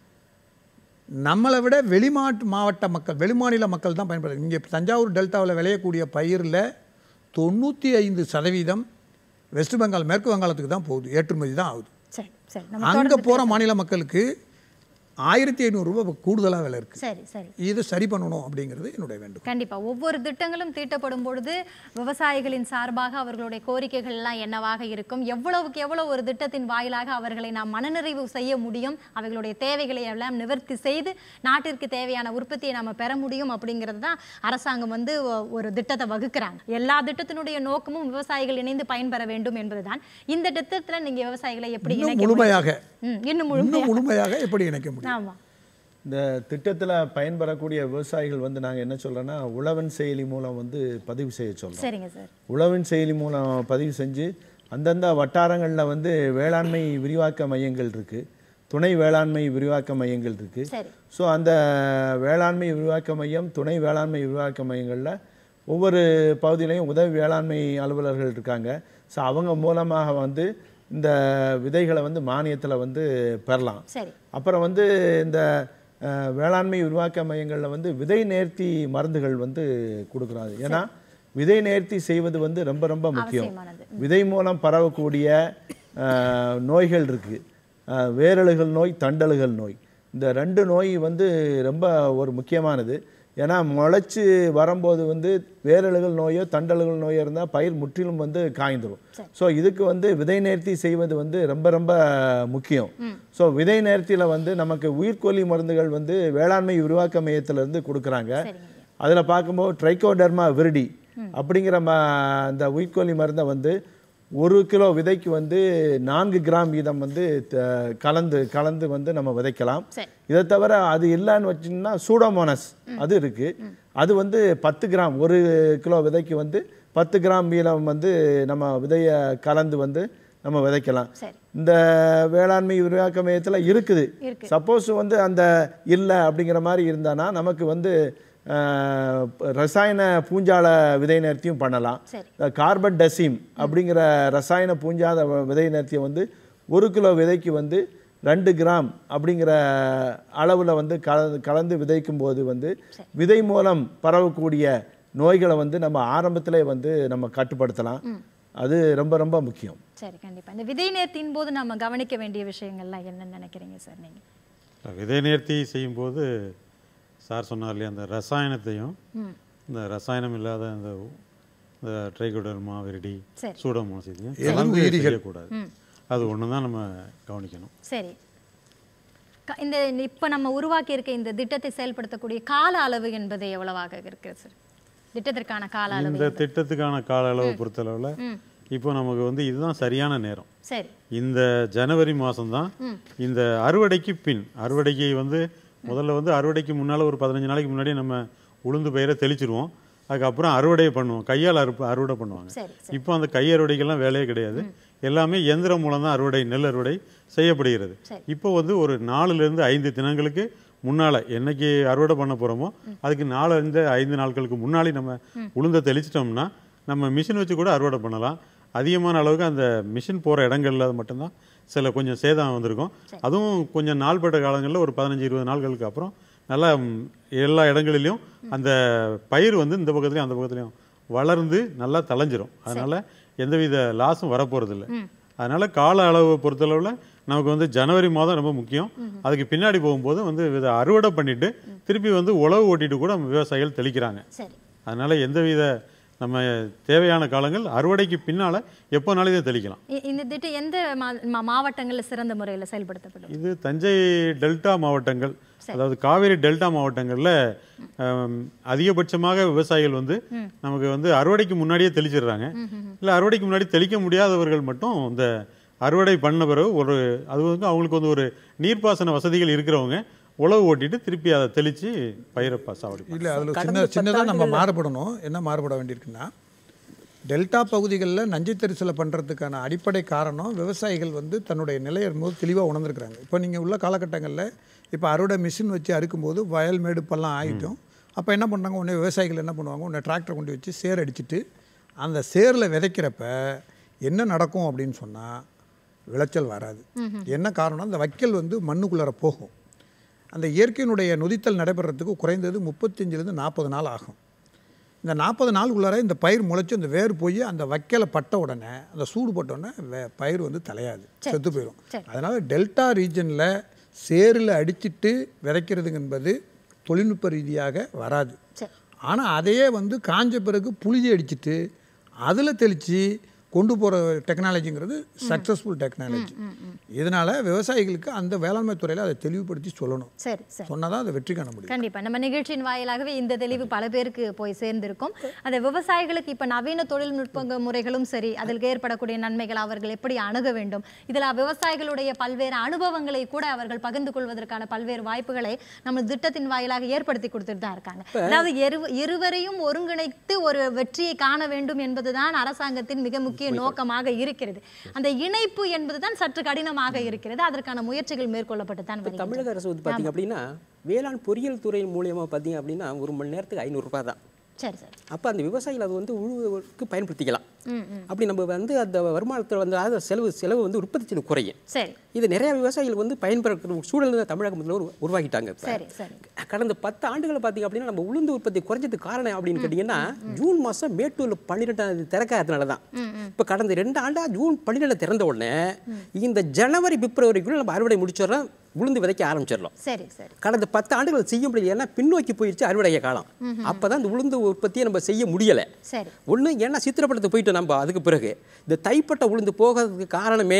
நம்மளை விட வெளிமாட்டு மாவட்ட மக்கள் வெளிமாநில மக்கள் தான் பயன்படுத்து இங்கே தஞ்சாவூர் டெல்டாவில் விளையக்கூடிய பயிரில் தொண்ணூற்றி ஐந்து சதவீதம் வெஸ்ட் பெங்கால் மேற்கு வங்காளத்துக்கு தான் போகுது ஏற்றுமதி தான் ஆகுது சரி சரி நம்ம அங்கே தொடர்ந்து போகிற மாநில மக்களுக்கு ஆயிரத்தி ஐநூறுரூவா கூடுதலாக விலை இருக்குது சரி சரி இது சரி பண்ணணும் அப்படிங்கிறது என்னுடைய வேண்டுகோள் கண்டிப்பா ஒவ்வொரு திட்டங்களும் தீட்டப்படும் பொழுது விவசாயிகளின் சார்பாக அவர்களுடைய கோரிக்கைகள் எல்லாம் என்னவாக இருக்கும் எவ்வளவுக்கு எவ்வளவு ஒரு திட்டத்தின் வாயிலாக அவர்களை நாம் மனநிறைவு செய்ய முடியும் அவர்களுடைய தேவைகளை எல்லாம் நிவர்த்தி செய்து நாட்டிற்கு தேவையான உற்பத்தியை நாம பெற முடியும் அப்படிங்கிறது தான் அரசாங்கம் வந்து ஒ- ஒரு திட்டத்தை வகுக்கிறாங்க எல்லா திட்டத்தினுடைய நோக்கமும் விவசாயிகள் இணைந்து பயன்பெற வேண்டும் என்பதுதான் இந்த திட்டத்துல நீங்க விவசாயிகளை எப்படி இன்னும் இணைக்க முழுமையாக முடியும்? ம், இன்னும் முழுமையாக இன்னும் முழுமையாக எப்படி இணைக்க முடியும் ஆமா இந்த திட்டத்தில் பயன்பெறக்கூடிய விவசாயிகள் வந்து நாங்கள் என்ன சொல்கிறோன்னா உழவன் செயலி மூலம் வந்து பதிவு செய்ய சொல்கிறோம் சரிங்க சார் உழவன் செயலி மூலம் பதிவு செஞ்சு அந்தந்த வட்டாரங்களில் வந்து வேளாண்மை விரிவாக்க மையங்கள் இருக்குது துணை வேளாண்மை விரிவாக்க மையங்கள் இருக்குது சரி ஸோ அந்த வேளாண்மை விரிவாக்க மையம் துணை வேளாண்மை விரிவாக்க மையங்களில் ஒவ்வொரு பகுதியிலையும் உதவி வேளாண்மை அலுவலர்கள் இருக்காங்க ஸோ அவங்க மூலமாக வந்து இந்த விதைகளை வந்து மானியத்தில் வந்து பெறலாம் சரி அப்புறம் வந்து இந்த அஹ், வேளாண்மை விரிவாக்க மையங்களில் வந்து விதை நேர்த்தி மருந்துகள் வந்து கொடுக்குறாங்க ஏன்னா விதை நேர்த்தி செய்வது வந்து ரொம்ப ரொம்ப முக்கியம் அவசியமானது. விதை மூலம் பரவக்கூடிய அஹ், நோய்கள் இருக்குது வேரழுகல் நோய் தண்டலுகல் நோய் இந்த ரெண்டு நோய் வந்து ரொம்ப ஒரு முக்கியமானது ஏன்னா முளைச்சி வரும்போது வந்து வேரழுகல் நோயோ தண்டலுகல் நோயோ இருந்தால் பயிர் முற்றிலும் வந்து காய்ந்துரும் ஸோ இதுக்கு வந்து விதை நேர்த்தி செய்வது வந்து ரொம்ப ரொம்ப முக்கியம் ஸோ விதை நேர்த்தியில் வந்து நமக்கு உயிர்கொல்லி மருந்துகள் வந்து வேளாண்மை விரிவாக்க மையத்திலேருந்து கொடுக்குறாங்க சரிங்க அதில் பார்க்கும்போது ட்ரைகோடர்மா விரிடி அப்படிங்கிற ம அந்த உயிர்கொல்லி மருந்தை வந்து ஒரு கிலோ விதைக்கு வந்து நான்கு கிராம் வீதம் வந்து த- கலந்து கலந்து வந்து நம்ம விதைக்கலாம் சரி. இதை தவிர அது இல்லைன்னு வச்சிங்கன்னா சூடோமோனஸ் அது இருக்கு அது வந்து பத்து கிராம் ஒரு கிலோ விதைக்கு வந்து பத்து கிராம் வீதம் வந்து நம்ம விதையை கலந்து வந்து நம்ம விதைக்கலாம் சரி இந்த வேளாண்மை விரிவாக்க மையத்தில் இருக்குது இருக்கு. சப்போஸ் வந்து அந்த இல்லை அப்படிங்கிற மாதிரி இருந்தானா நமக்கு வந்து அஹ், ரசாயன பூஞ்சால விதை நேர்த்தியும் பண்ணலாம் சரி. கார்பன் டசீம் அப்படிங்கிற ரசாயன பூஞ்சாத வ- விதை நேர்த்தியை வந்து ஒரு கிலோ விதைக்கு வந்து ரெண்டு கிராம் அப்படிங்கிற அளவில் வந்து கலந்து கலந்து விதைக்கும் போது வந்து விதை மூலம் பரவக்கூடிய நோய்களை வந்து நம்ம ஆரம்பத்திலே வந்து நம்ம கட்டுப்படுத்தலாம் அது ரொம்ப ரொம்ப முக்கியம் சரி கண்டிப்பா இந்த விதை நேர்த்தியின் போது நம்ம கவனிக்க வேண்டிய விஷயங்கள்லாம் என்னன்னு நினைக்கிறீங்க சார் நீங்க விதை நேர்த்தி செய்யும்போது சார் சொன்னார் இல்லையா அந்த ரசாயனத்தையும் இந்த ரசாயனம் இல்லாத அந்த இந்த ட்ரைகோடர்மா விரிடி சரி. சூடோமோனாஸ் இதையும் எது கலந்து உயிரிகள்? செய்யக்கூடாது அது ஒன்று தான் நம்ம கவனிக்கணும் சரி க- இந்த இப்ப நம்ம உருவாக்கி இருக்க இந்த திட்டத்தை செயல்படுத்தக்கூடிய கால அளவு என்பது எவ்வளவாக இருக்கு சார் திட்டத்திற்கான கால அளவு இந்த என்பது. திட்டத்துக்கான கால அளவு பொறுத்தளவில் ம் இப்போ நமக்கு வந்து இதுதான் சரியான நேரம் சரி இந்த ஜனவரி மாதம்தான் இந்த அறுவடைக்கு பின் அறுவடைக்கு வந்து முதல்ல வந்து அறுவடைக்கு முன்னால் ஒரு பதினஞ்சு நாளைக்கு முன்னாடி நம்ம உளுந்து பயிரை தெளிச்சிருவோம் அதுக்கப்புறம் அறுவடை பண்ணுவோம் கையால் அறுப்பு அறுவடை பண்ணுவாங்க சரி இப்போ அந்த கை அறுவடைக்கெல்லாம் வேலையே கிடையாது எல்லாமே இயந்திரம் மூலம் தான் அறுவடை நெல் அறுவடை செய்யப்படுகிறது சரி. இப்போ வந்து ஒரு நாலுலேருந்து ஐந்து தினங்களுக்கு முன்னால் என்னைக்கு அறுவடை பண்ண போகிறோமோ அதுக்கு நாலுலேருந்து ஐந்து நாட்களுக்கு முன்னாடி நம்ம உளுந்தை தெளிச்சிட்டோம்னா நம்ம மிஷின் வச்சு கூட அறுவடை பண்ணலாம் அதிகமான அளவுக்கு அந்த மிஷின் போகிற இடங்கள்ல மட்டும்தான் சில கொஞ்சம் சேதம் வந்திருக்கும் அதுவும் கொஞ்சம் நாள்பட்ட காலங்களில் ஒரு பதினஞ்சு இருபது நாட்களுக்கு அப்புறம் நல்லா ம், எல்லா இடங்களிலும் அந்த பயிர் வந்து இந்த பக்கத்துலையும் அந்த பக்கத்துலையும் வளர்ந்து நல்லா தளைஞ்சிரும் அதனால எந்தவித லாஸும் வரப்போறதில்ல அதனால கால அளவை பொறுத்தளவில் நமக்கு வந்து ஜனவரி மாதம் ரொம்ப முக்கியம் அதுக்கு பின்னாடி போகும்போது வந்து இதை அறுவடை பண்ணிட்டு திருப்பி வந்து உழவு ஓட்டிட்டு கூட நம்ம விவசாயிகள் தெளிக்கிறாங்க சரி அதனால எந்தவித நம்ம தேவையான காலங்கள் அறுவடைக்கு பின்னால எப்போனாலும் இதை தெளிக்கலாம் இ- இந்த திட்டம் எந்த மா- மா- மாவட்டங்கள்ல சிறந்த முறையில செயல்படுத்தப்படும் இது தஞ்சை டெல்டா மாவட்டங்கள் அதாவது காவேரி டெல்டா மாவட்டங்களில் அதிகபட்சமாக விவசாயிகள் வந்து நமக்கு வந்து அறுவடைக்கு முன்னாடியே தெளிச்சிடுறாங்க இல்லை அறுவடைக்கு முன்னாடி தெளிக்க முடியாதவர்கள் மட்டும் இந்த அறுவடை பண்ண பிறகு ஒரு அது வந்து அவங்களுக்கு வந்து ஒரு நீர்ப்பாசன வசதிகள் இருக்கிறவங்க உழவு ஓட்டிட்டு திருப்பி அதை தெளித்து பயிரை பா- சாவடி இல்லை அதில் கடந்த சின்ன சின்னதாக நம்ம பத்தாண்டுகள்ல- மாறுபடணும் என்ன மாறுபட வேண்டியிருக்குன்னா டெல்டா பகுதிகளில் நஞ்சை தரிசலை பண்ணுறதுக்கான அடிப்படை காரணம் விவசாயிகள் வந்து தன்னுடைய நிலையை போது தெளிவாக உணர்ந்துருக்குறாங்க இப்போ நீங்கள் உள்ள காலகட்டங்களில் இப்போ அறுவடை மிஷின் வச்சு அறுக்கும்போது வயல் மேடு பள்ளம் ஆகிட்டோம் அப்போ என்ன பண்ணாங்க உடனே விவசாயிகள் என்ன பண்ணுவாங்க உடனே டிராக்டர் கொண்டு வச்சு சேர் அடிச்சிட்டு அந்த சேரில் விதைக்கிறப்ப என்ன நடக்கும் அப்படின்னு சொன்னால் விளைச்சல் வராது என்ன காரணம் அந்த வைக்கல் வந்து மண்ணுக்குள்ளார போகும் அந்த இயற்கையினுடைய நொதித்தல் நடைபெறத்துக்கு குறைந்தது முப்பத்தஞ்சிலேருந்து நாற்பது நாள் ஆகும் இந்த நாற்பது நாளுக்குள்ளார இந்த பயிர் முளைச்சி அந்த வேர் போய் அந்த வைக்கலை பட்ட உடனே அந்த சூடு பட்ட உடனே வே பயிர் வந்து தலையாது செத்து போயிடும் சரி. அதனால் டெல்டா ரீஜனில் சேரில் அடிச்சிட்டு விதைக்கிறதுங்க என்பது தொழில்நுட்ப ரீதியாக வராது சரி ஆனால் அதையே வந்து காஞ்ச பிறகு புழுதி அடிச்சிட்டு அதில் தெளித்து கொண்டு போகிற டெக்னாலஜிங்கிறது சக்ஸஸ்ஃபுல் டெக்னாலஜி இதனால் விவசாயிகளுக்கு அந்த வேளாண்மை துறையில் அதை தெளிவுபடுத்தி சொல்லணும் சரி சரி சொன்னால் தான் அதை வெற்றி காண முடியும் கண்டிப்பா நம்ம நிகழ்ச்சியின் வாயிலாகவே இந்த தெளிவு பல பேருக்கு போய் சேர்ந்திருக்கும் அந்த விவசாயிகளுக்கு இப்ப நவீன தொழில்நுட்ப முறைகளும் சரி அதில் ஏற்படக்கூடிய நன்மைகள் அவர்கள் எப்படி அணுக வேண்டும் இதுல விவசாயிகளுடைய பல்வேறு அனுபவங்களை கூட அவர்கள் பகிர்ந்து கொள்வதற்கான பல்வேறு வாய்ப்புகளை நம்ம திட்டத்தின் வாயிலாக ஏற்படுத்தி கொடுத்துட்டு தான் இருக்காங்க அதாவது இரு- இருவரையும் ஒருங்கிணைத்து ஒரு வெற்றியை காண வேண்டும் என்பதுதான் அரசாங்கத்தின் மிக முக்கிய நோக்கமாக இருக்கிறது அந்த இணைப்பு என்பதுதான் சற்று கடினமாக இருக்கிறது அதற்கான முயற்சிகள் மேற்கொள்ளப்பட்டு தான் இப்போ வருகிறது தமிழக அரசு வந்து பார்த்தீங்க அப்படின்னா வேளாண் பொறியியல் துறை மூலியமா பார்த்தீங்க அப்படின்னா ஒரு மணி நேரத்துக்கு ஐநூறுரூபா தான் சரி சரி அப்போ அந்த விவசாயிகள் அது வந்து உழுவுக்கு பயன்படுத்திக்கலாம் அப்படி நம்ம வந்து அந்த வருமானத்தில் வந்து அதாவது செலவு செலவு வந்து உற்பத்தி செலவு குறையும் சரி இது நிறைய விவசாயிகள் வந்து பயன்படுத்துகிற ஒரு சூழல் தான் தமிழகத்தில் ஒரு உருவாக்கிட்டாங்க இப்போ சரி சரி கடந்த பத்து ஆண்டுகளை பார்த்தீங்க அப்படின்னா நம்ம உளுந்து உற்பத்தி குறைஞ்சதுக்கு காரணம் அப்படின்னு கேட்டிங்கன்னா ஜூன் மாதம் மேட்டூரில் பன்னிரெண்டாம் தேதி திறக்காதனால தான் இப்போ கடந்த ரெண்டு ஆண்டா ஜூன் பன்னிரெண்டு திறந்த உடனே இந்த ஜனவரி பிப்ரவரிக்குள்ள நம்ம அறுவடை முடிச்சிடறோம் உளுந்து விதைக்க ஆரம்பிச்சிடலாம் சரி சரி கடந்த பத்து ஆண்டுகள் செய்ய முடியல ஏன்னா பின்னோக்கி போயிடுச்சு அறுவடைய காலம் அப்பதான் இந்த உளுந்து உற்பத்தியை நம்ம செய்ய முடியலை சரி ஒன்று ஏன்னா சித்திரப்படத்துக்கு போயிட்டு நம்ம அதுக்கு பிறகு இந்த தைப்பட்ட உளுந்து போகிறதுக்கு காரணமே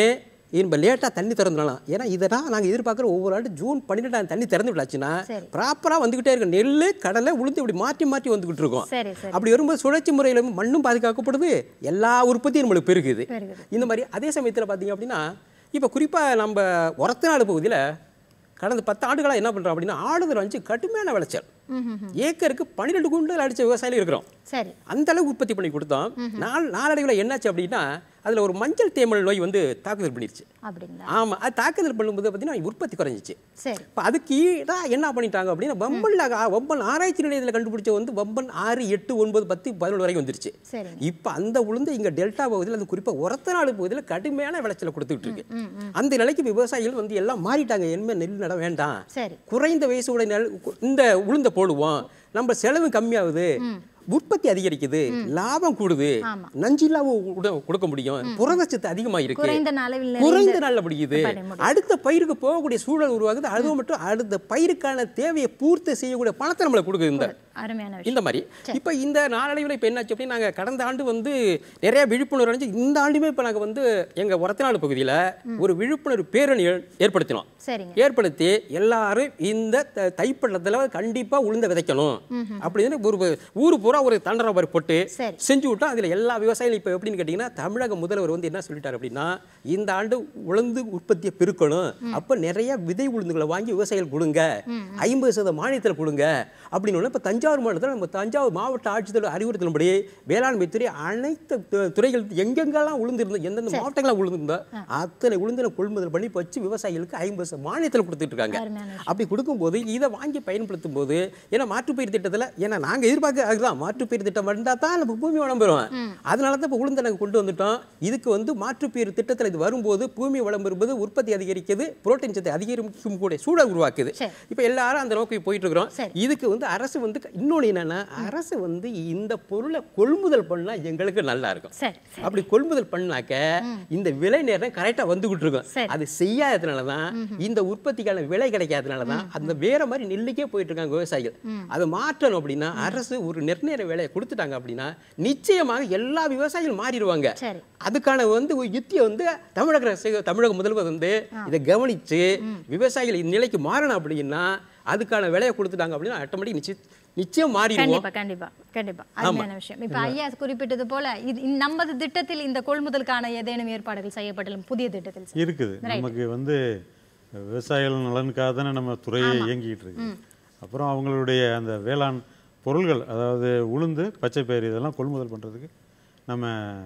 இப்போ லேட்டாக தண்ணி திறந்துடலாம் ஏன்னா இதெல்லாம் நாங்கள் எதிர்பார்க்குற ஒவ்வொரு ஆண்டு ஜூன் பன்னிரெண்டாம் தண்ணி திறந்து விட்டாச்சுன்னா சரி. ப்ராப்பராக வந்துக்கிட்டே இருக்கும் நெல் கடலை உளுந்து இப்படி மாற்றி மாற்றி வந்துக்கிட்டு இருக்கோம் சரி சரி அப்படி வரும்போது சுழற்சி முறையில் மண்ணும் பாதுகாக்கப்படுது எல்லா உற்பத்தியும் நம்மளுக்கு பெருகுது பெருகுது. இந்த மாதிரி அதே சமயத்தில் பார்த்தீங்க அப்படின்னா இப்போ குறிப்பாக நம்ம ஒரத்தநாடு பகுதியில் கடந்த பத்து ஆண்டுகளாக என்ன பண்ணுறோம் அப்படின்னா ஆடுதல் வந்து கடுமையான விளைச்சல் ஏக்கருக்கு பன்னிரெண்டு குண்டல் அடித்த விவசாயிகள் இருக்கிறோம் சரி அந்த அளவுக்கு உற்பத்தி பண்ணி கொடுத்தோம் நாள் நாளடைவில் என்னாச்சு அப்படின்னா அதில் ஒரு மஞ்சள் தேமல் நோய் வந்து தாக்குதல் பண்ணிருச்சு அப்படிங்களா ஆமாம் அது தாக்குதல் பண்ணும்போது பார்த்தீங்கன்னா உற்பத்தி குறைஞ்சிச்சு சரி இப்போ அதுக்கு ஈடாக என்ன பண்ணிட்டாங்க அப்படின்னா வம்பன்ல வம்பன் ஆராய்ச்சி நிலையத்தில் கண்டுபிடிச்ச வந்து வம்பன் ஆறு எட்டு ஒன்பது பத்து பதினொன்று வரைக்கும் வந்துருச்சு சரிங்க இப்போ அந்த உளுந்து இங்கே டெல்டா பகுதியில் அது குறிப்பாக ஒரத்தநாடு பகுதியில் கடுமையான விளைச்சலை கொடுத்துட்டு இருக்கு அந்த நிலைக்கு விவசாயிகள் வந்து எல்லாம் மாறிட்டாங்க என்ன நெல் நட வேண்டாம் சரி குறைந்த வயசுடைய நெல் இந்த உளுந்த போடுவோம் நம்ம செலவு கம்மியாகுது உற்பத்தி அதிகரிக்குது லாபம் கூடுது ஆமா. நஞ்சில்லாம உட- கொடுக்க முடியும் புரதச்சத்து அதிகமா இருக்கு குறைந்த அளவில் நிறைந்த- குறைந்த நாள்ல முடியுது பண்ண முடியும். அடுத்த பயிருக்கு போகக்கூடிய சூழல் உருவாகுது அது மட்டும் அடுத்த பயிருக்கான தேவையை பூர்த்தி செய்யக்கூடிய பணத்தை நம்மளுக்கு கொடுக்குது இந்த அருமையான விஷயம் இந்த மாதிரி இப்போ இந்த நாளடைவில் இப்போ என்னாச்சு அப்படின்னா நாங்கள் கடந்த ஆண்டு வந்து நிறைய விழிப்புணர்வு அடைஞ்சு இந்த ஆண்டுமே இப்போ நாங்கள் வந்து எங்கள் ஒரத்தநாடு பகுதியில் ஒரு விழிப்புணர்வு பேரணி ஏ- ஏற்படுத்தினோம் சரிங்க ஏற்படுத்தி எல்லாரும் இந்த த- தைப்பள்ளத்தில் கண்டிப்பாக உளுந்த விதைக்கணும் அப்படின்னு ஒரு ஊர் பூரா ஒரு தண்டனை மாதிரி போட்டு சரி. செஞ்சு விட்டோம் அதில் எல்லா விவசாயிகளும் இப்போ எப்படின்னு கேட்டிங்கன்னா தமிழக முதல்வர் வந்து என்ன சொல்லிட்டார் அப்படின்னா இந்த ஆண்டு உளுந்து உற்பத்தியை பெருக்கணும் அப்போ நிறைய விதை உளுந்துகளை வாங்கி விவசாயிகள் கொடுங்க ஐம்பது சதவீத மானியத்தில் கொடுங்க அப்படின்னு இப்போ தஞ்சாவூர் மாவட்டத்தில் நம்ம தஞ்சாவூர் மாவட்ட ஆட்சித்தலைவர் அறிவுறுத்தினபடி வேளாண்மை துறை அனைத்து து- துறைகள் எங்கெங்கெல்லாம் உளுந்து இருந்தோ எந்தெந்த மாவட்டங்கள்லாம் உளுந்து இருந்தோ அத்தனை உளுந்தின கொள்முதல் பண்ணி வச்சு விவசாயிகளுக்கு ஐம்பது சதவீத மானியத்தில் கொடுத்துட்டு இருக்காங்க அருமையான அப்படி கொடுக்கும்போது இதை வாங்கி பயன்படுத்தும் போது ஏன்னா மாற்றுப்பயிர் திட்டத்தில் ஏன்னா நாங்கள் எதிர்பார்க்க அதுதான் மாற்றுப்பயிர் திட்டம் வந்தால் தான் நம்ம பூமி வளம் பெறும் அதனால தான் இப்போ உளுந்த நாங்கள் கொண்டு வந்துட்டோம் இதுக்கு வந்து மாற்றுப்பயிர் திட்டத்தில் இது வரும்போது பூமி வளம் பெறும்போது உற்பத்தி அதிகரிக்குது புரோட்டீன் சத்தை அதிகரிக்கும் கூட சூழல் உருவாக்குது சரி. இப்போ எல்லாரும் அந்த நோக்கி போயிட்டு இருக்கிறோம் சரி. இதுக்கு வந்து அரசு வந்து இன்னொன்று என்னன்னா அரசு வந்து இந்த பொருளை கொள்முதல் பண்ணா எங்களுக்கு நல்லா இருக்கும் சரி சரி அப்படி கொள்முதல் பண்ணாக்க இந்த விலை நேரம் கரெக்டா வந்துகிட்டு இருக்கும் சரி. அது செய்யாததுனால தான் இந்த உற்பத்திக்கான விலை கிடைக்காததுனால தான் அந்த வேற மாதிரி நெல்லுக்கே போயிட்டு இருக்காங்க விவசாயிகள் அதை மாற்றணும் அப்படின்னா அரசு ஒரு நிர்ணய விலையை கொடுத்துட்டாங்க அப்படின்னா நிச்சயமாக எல்லா விவசாயிகளும் மாறிடுவாங்க சரி அதுக்கான வந்து ஒரு யுத்தியை வந்து தமிழக அரசு தமிழக முதல்வர் வந்து இதை கவனிச்சு விவசாயிகள் இந்நிலைக்கு மாறணும் அப்படின்னா அதுக்கான விலையை கொடுத்துட்டாங்க அப்படின்னா ஆட்டோமேட்டிக் நிச்சயம் நிச்சயம் மாறிடுவோம் கண்டிப்பா கண்டிப்பா கண்டிப்பா அருமையான விஷயம் இப்ப ஐயா குறிப்பிட்டது போல இது இந்த நமது திட்டத்தில் இந்த கொள்முதலுக்கான ஏதேனும் ஏற்பாடுகள் செய்யப்படலாம் புதிய திட்டத்தில் சார். இருக்குது நமக்கு வந்து விவசாயிகள் நலனுக்காக தானே நம்ம துறையே இயங்கிட்டு இருக்கு அப்புறம் அவங்களுடைய அந்த வேளாண் பொருள்கள் அதாவது உளுந்து பச்சை பயிர் இதெல்லாம் கொள்முதல் பண்ணுறதுக்கு நம்ம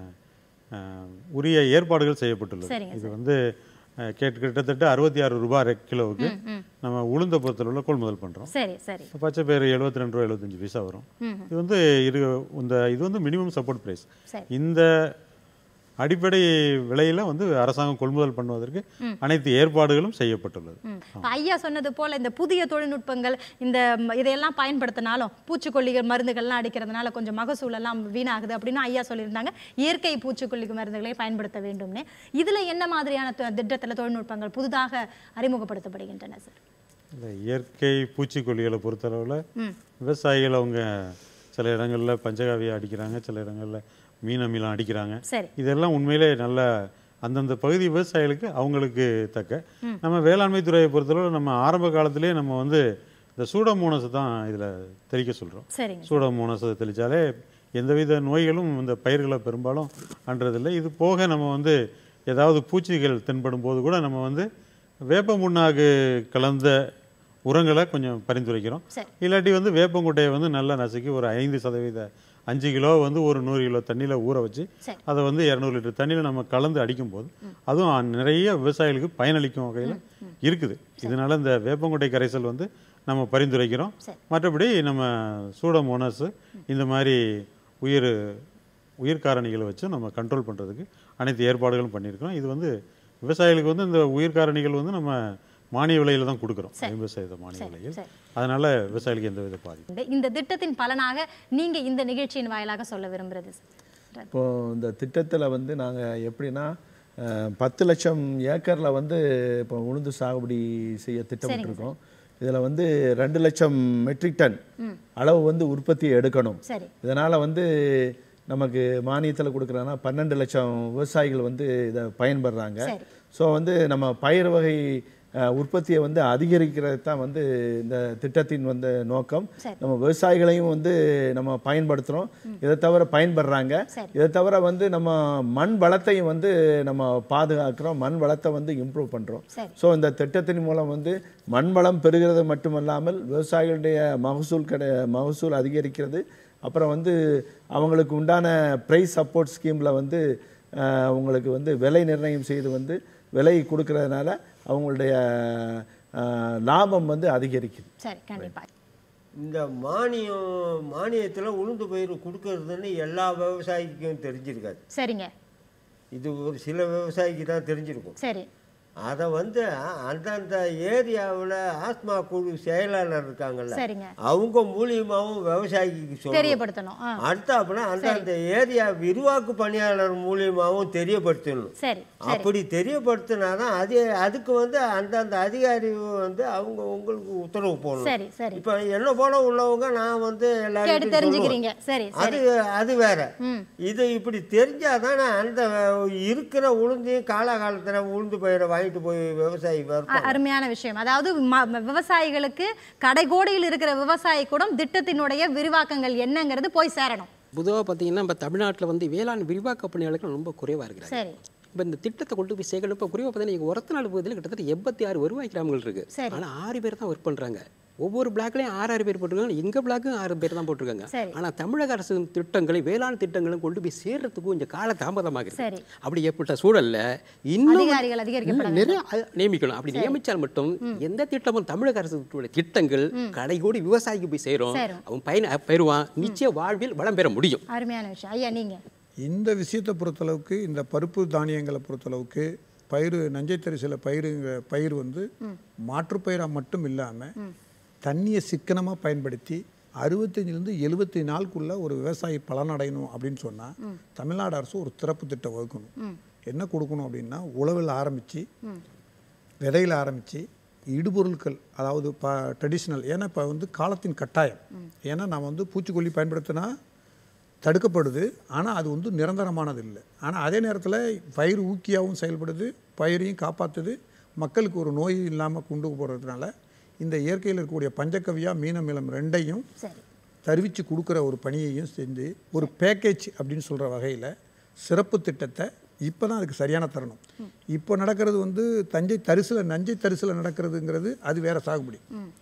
அஹ், உரிய ஏற்பாடுகள் செய்யப்பட்டுள்ளது சரிங்க, இது வந்து அஹ், கேட் கிட்டத்தட்ட அறுபத்தி ஆறு ரூபாய் ரெ- கிலோவுக்கு நம்ம உளுந்த பொறுத்தளவில் கொள்முதல் பண்ணுறோம் சரி சரி பச்சை பயிர் எழுபத்தி ரெண்டு ரூபா எழுபத்தஞ்சு பைசா வரும் இது வந்து இரு இந்த இது வந்து மினிமம் சப்போர்ட் ப்ரைஸ் சரி. இந்த அடிப்படை விலையில வந்து அரசாங்கம் கொள்முதல் பண்ணுவதற்கு அனைத்து ஏற்பாடுகளும் செய்யப்பட்டுள்ளது ம். இப்ப ஐயா சொன்னது போல இந்த புதிய தொழில்நுட்பங்கள் இந்த ம- இதையெல்லாம் பயன்படுத்தினாலும் பூச்சிக்கொல்லிகள் மருந்துகள்லாம் அடிக்கிறதுனால கொஞ்சம் மகசூல் எல்லாம் வீணாகுது அப்படின்னு ஐயா சொல்லியிருந்தாங்க இயற்கை பூச்சிக்கொல்லி மருந்துகளை பயன்படுத்த வேண்டும்னு இதுல என்ன மாதிரியான த- திட்டத்துல தொழில்நுட்பங்கள் புதிதாக அறிமுகப்படுத்தப்படுகின்றன சார் இந்த இயற்கை பூச்சிக்கொல்லிகளை பொறுத்தளவில் விவசாயிகள் அவங்க சில இடங்களில் பஞ்சகாவியை அடிக்கிறாங்க சில இடங்களில் மீன் அமிலம் அடிக்கிறாங்க சரி இதெல்லாம் உண்மையிலே நல்ல அந்தந்த பகுதி விவசாயிகளுக்கு அவங்களுக்கு தக்க நம்ம வேளாண்மை துறையை பொறுத்தளவு நம்ம ஆரம்ப காலத்திலே நம்ம வந்து இந்த சூடமோனஸை தான் இதில் தெளிக்க சொல்கிறோம் சரிங்க சூடமோனஸை தெளித்தாலே எந்தவித நோய்களும் இந்த பயிர்களை பெரும்பாலும் அன்றதில்லை இது போக நம்ம வந்து ஏதாவது பூச்சிகள் தென்படும் போது கூட நம்ம வந்து வேப்ப முன்னாக்கு கலந்த உரங்களை கொஞ்சம் பரிந்துரைக்கிறோம் சரி. இல்லாட்டி வந்து வேப்பங்குட்டையை வந்து நல்லா நசுக்கி ஒரு ஐந்து சதவீத அஞ்சு கிலோ வந்து ஒரு நூறு கிலோ தண்ணியில் ஊற வச்சு சரி. அதை வந்து இரநூறு லிட்டர் தண்ணியில் நம்ம கலந்து அடிக்கும்போது அதுவும் நிறைய விவசாயிகளுக்கு பயனளிக்கும் வகையில் இருக்குது இதனால இந்த வேப்பங்குட்டை கரைசல் வந்து நம்ம பரிந்துரைக்கிறோம் சரி. மற்றபடி நம்ம சூடமோனஸ் இந்த மாதிரி உயிர் உயிர்காரணிகளை வச்சு நம்ம கண்ட்ரோல் பண்ணுறதுக்கு அனைத்து ஏற்பாடுகளும் பண்ணியிருக்கிறோம் இது வந்து விவசாயிகளுக்கு வந்து இந்த உயிர்காரணிகள் வந்து நம்ம மானிய விலையில தான் கொடுக்குறோம் ஐம்பது சதவீத மானிய சரி, விலையில் சரி. அதனால விவசாயிகளுக்கு எந்த வித பாதிப்பு இந்த- இந்த திட்டத்தின் பலனாக நீங்க இந்த நிகழ்ச்சியின் வாயிலாக சொல்ல விரும்புறது சார் இப்போ இந்த திட்டத்தில் வந்து நாங்கள் எப்படின்னா அஹ், பத்து லட்சம் ஏக்கரில் வந்து இப்போ உளுந்து சாகுபடி செய்ய திட்டமிட்டிருக்கோம் இதில் வந்து ரெண்டு லட்சம் மெட்ரிக் டன் அளவு வந்து உற்பத்தி எடுக்கணும் சரி இதனால் வந்து நமக்கு மானியத்தில் கொடுக்குறாங்கன்னா பன்னெண்டு லட்சம் விவசாயிகள் வந்து இதை பயன்படுறாங்க சரி. ஸோ வந்து நம்ம பயிர் வகை அஹ், உற்பத்தியை வந்து அதிகரிக்கிறது தான் வந்து இந்த திட்டத்தின் வந்து நோக்கம் சரி. நம்ம விவசாயிகளையும் வந்து நம்ம பயன்படுத்துகிறோம் இதை தவிர பயன்படுறாங்க சரி. இதை தவிர வந்து நம்ம மண் வளத்தையும் வந்து நம்ம பாதுகாக்கிறோம் மண் வளத்தை வந்து இம்ப்ரூவ் பண்ணுறோம் சரி. ஸோ இந்த திட்டத்தின் மூலம் வந்து மண் வளம் பெறுகிறது மட்டுமல்லாமல் விவசாயிகளுடைய மகசூல் கடை மகசூல் அதிகரிக்கிறது அப்புறம் வந்து அவங்களுக்கு உண்டான ப்ரைஸ் சப்போர்ட் ஸ்கீமில் வந்து அஹ், அவங்களுக்கு வந்து விலை நிர்ணயம் செய்து வந்து விலை கொடுக்கறதுனால அவங்களுடைய அஹ், லாபம் வந்து அதிகரிக்குது சரி கண்டிப்பா இந்த மானியம் மானியத்தில் உளுந்து பயிர் கொடுக்கறதுன்னு எல்லா விவசாயிக்கும் தெரிஞ்சிருக்காது சரிங்க இது ஒரு சில விவசாயிக்கு தான் தெரிஞ்சிருக்கும் சரி அதை வந்து அந்தந்த ஏரியாவில் ஆஸ்மா குழு செயலாளர் இருக்காங்கல்ல சரிங்க அவங்க மூலியமாகவும் விவசாயிக்கு சொல்லணும் தெரியப்படுத்தணும் ஆ அடுத்தாப்புல அந்தந்த ஏரியா விரிவாக்கு பணியாளர் மூலியமாகவும் தெரியப்படுத்தணும் சரி சரி அப்படி தெரியப்படுத்தினாதான் அது அதுக்கு வந்து அந்தந்த அதிகாரி வந்து அவங்க உங்களுக்கு உத்தரவு போடணும் சரி சரி இப்போ என்ன போல உள்ளவங்க நான் வந்து கேட்டு எல்லாரும் தெரிஞ்சுக்கிறீங்க சரி அது சரி அது வேற ம் இது இப்படி தெரிஞ்சாதானே அந்த இருக்கிற உளுந்தையும் காலகாலத்தில் உளுந்து பயிரை வாங்கிட்டு போய் விவசாயி அ- வைப்பாங்க அருமையான விஷயம் அதாவது ம- விவசாயிகளுக்கு கடைகோடியில் இருக்கிற விவசாயி கூட திட்டத்தினுடைய விரிவாக்கங்கள் என்னங்கிறது போய் சேரணும் பொதுவாக பார்த்தீங்கன்னா நம்ம தமிழ்நாட்டில் வந்து வேளாண் விரிவாக்க பணியாளர்கள் ரொம்ப குறைவாக இருக்கிறாங்க சரி இப்போ இந்த திட்டத்தை கொண்டு போய் சேர்க்கணும் இப்போ குறிப்பாக பார்த்தீங்கன்னா எங்கள் ஒரத்தநாடு பகுதியில் கிட்டத்தட்ட எண்பத்தி ஆறு வருவாய் கிராமங்கள் இருக்கு சரி. ஆனால் ஆறு பேர் தான் ஒர்க் பண்ணுறாங்க ஒவ்வொரு பிளாக்லையும் ஆறு ஆறு பேர் போட்டிருக்காங்க எங்கள் பிளாக்கும் ஆறு பேர் தான் போட்டிருக்காங்க சரி. ஆனால் தமிழக அரசு திட்டங்களை வேளாண் திட்டங்களும் கொண்டு போய் சேர்றதுக்கு கொஞ்சம் கால தாமதமாகுது சரி. அப்படி ஏற்பட்ட சூழல்ல இன்னும் அதிகாரிகள் அதிகரிக்கப்பட இல்ல, நிறைய அ- நியமிக்கணும் அப்படி நியமிச்சால் மட்டும் எந்த திட்டமும் தமிழக அரசு திட்டங்கள் கடைகோடி விவசாயிக்கு போய் சேரும் சேரும். அவன் பயன் பெறுவான் நிச்சய வாழ்வில் வளம் பெற முடியும் அருமையான விஷயம் ஐயா நீங்க இந்த விஷயத்தை பொறுத்தளவுக்கு இந்த பருப்பு தானியங்களை பொறுத்தளவுக்கு பயிர் நஞ்சைத்தறி சில பயிருங்க பயிர் வந்து மாற்றுப்பயிராக மட்டும் இல்லாமல் தண்ணியை சிக்கனமாக பயன்படுத்தி அறுபத்தஞ்சிலேருந்து எழுபத்தி நாளுக்குள்ள ஒரு விவசாயி பலனடையணும் அப்படின்னு சொன்னால் தமிழ்நாடு அரசு ஒரு சிறப்பு திட்டம் வகுக்கணும் என்ன கொடுக்கணும் அப்படின்னா உழவில் ஆரம்பித்து விதையில் ஆரம்பித்து இடுபொருட்கள் அதாவது ப ட்ரெடிஷ்னல் ஏன்னா இப்போ வந்து காலத்தின் கட்டாயம் ஏன்னா நான் வந்து பூச்சிக்கொல்லி பயன்படுத்தினா தடுக்கப்படுது ஆனால் அது வந்து நிரந்தரமானது இல்லை ஆனால் அதே நேரத்தில் பயிர் ஊக்கியாகவும் செயல்படுது பயிரையும் காப்பாற்றுது மக்களுக்கு ஒரு நோய் இல்லாமல் கொண்டு போகிறதுனால இந்த இயற்கையில் இருக்கக்கூடிய பஞ்சகவியா மீனமிலம் ரெண்டையும் சரி தருவிச்சு கொடுக்குற ஒரு பணியையும் செஞ்சு ஒரு பேக்கேஜ் அப்படின்னு சொல்கிற வகையில் சிறப்பு திட்டத்தை இப்போ தான் அதுக்கு சரியான தருணம் இப்போ நடக்கிறது வந்து தஞ்சை தரிசில் நஞ்சை தரிசில் நடக்கிறதுங்கிறது அது வேற சாகுபடி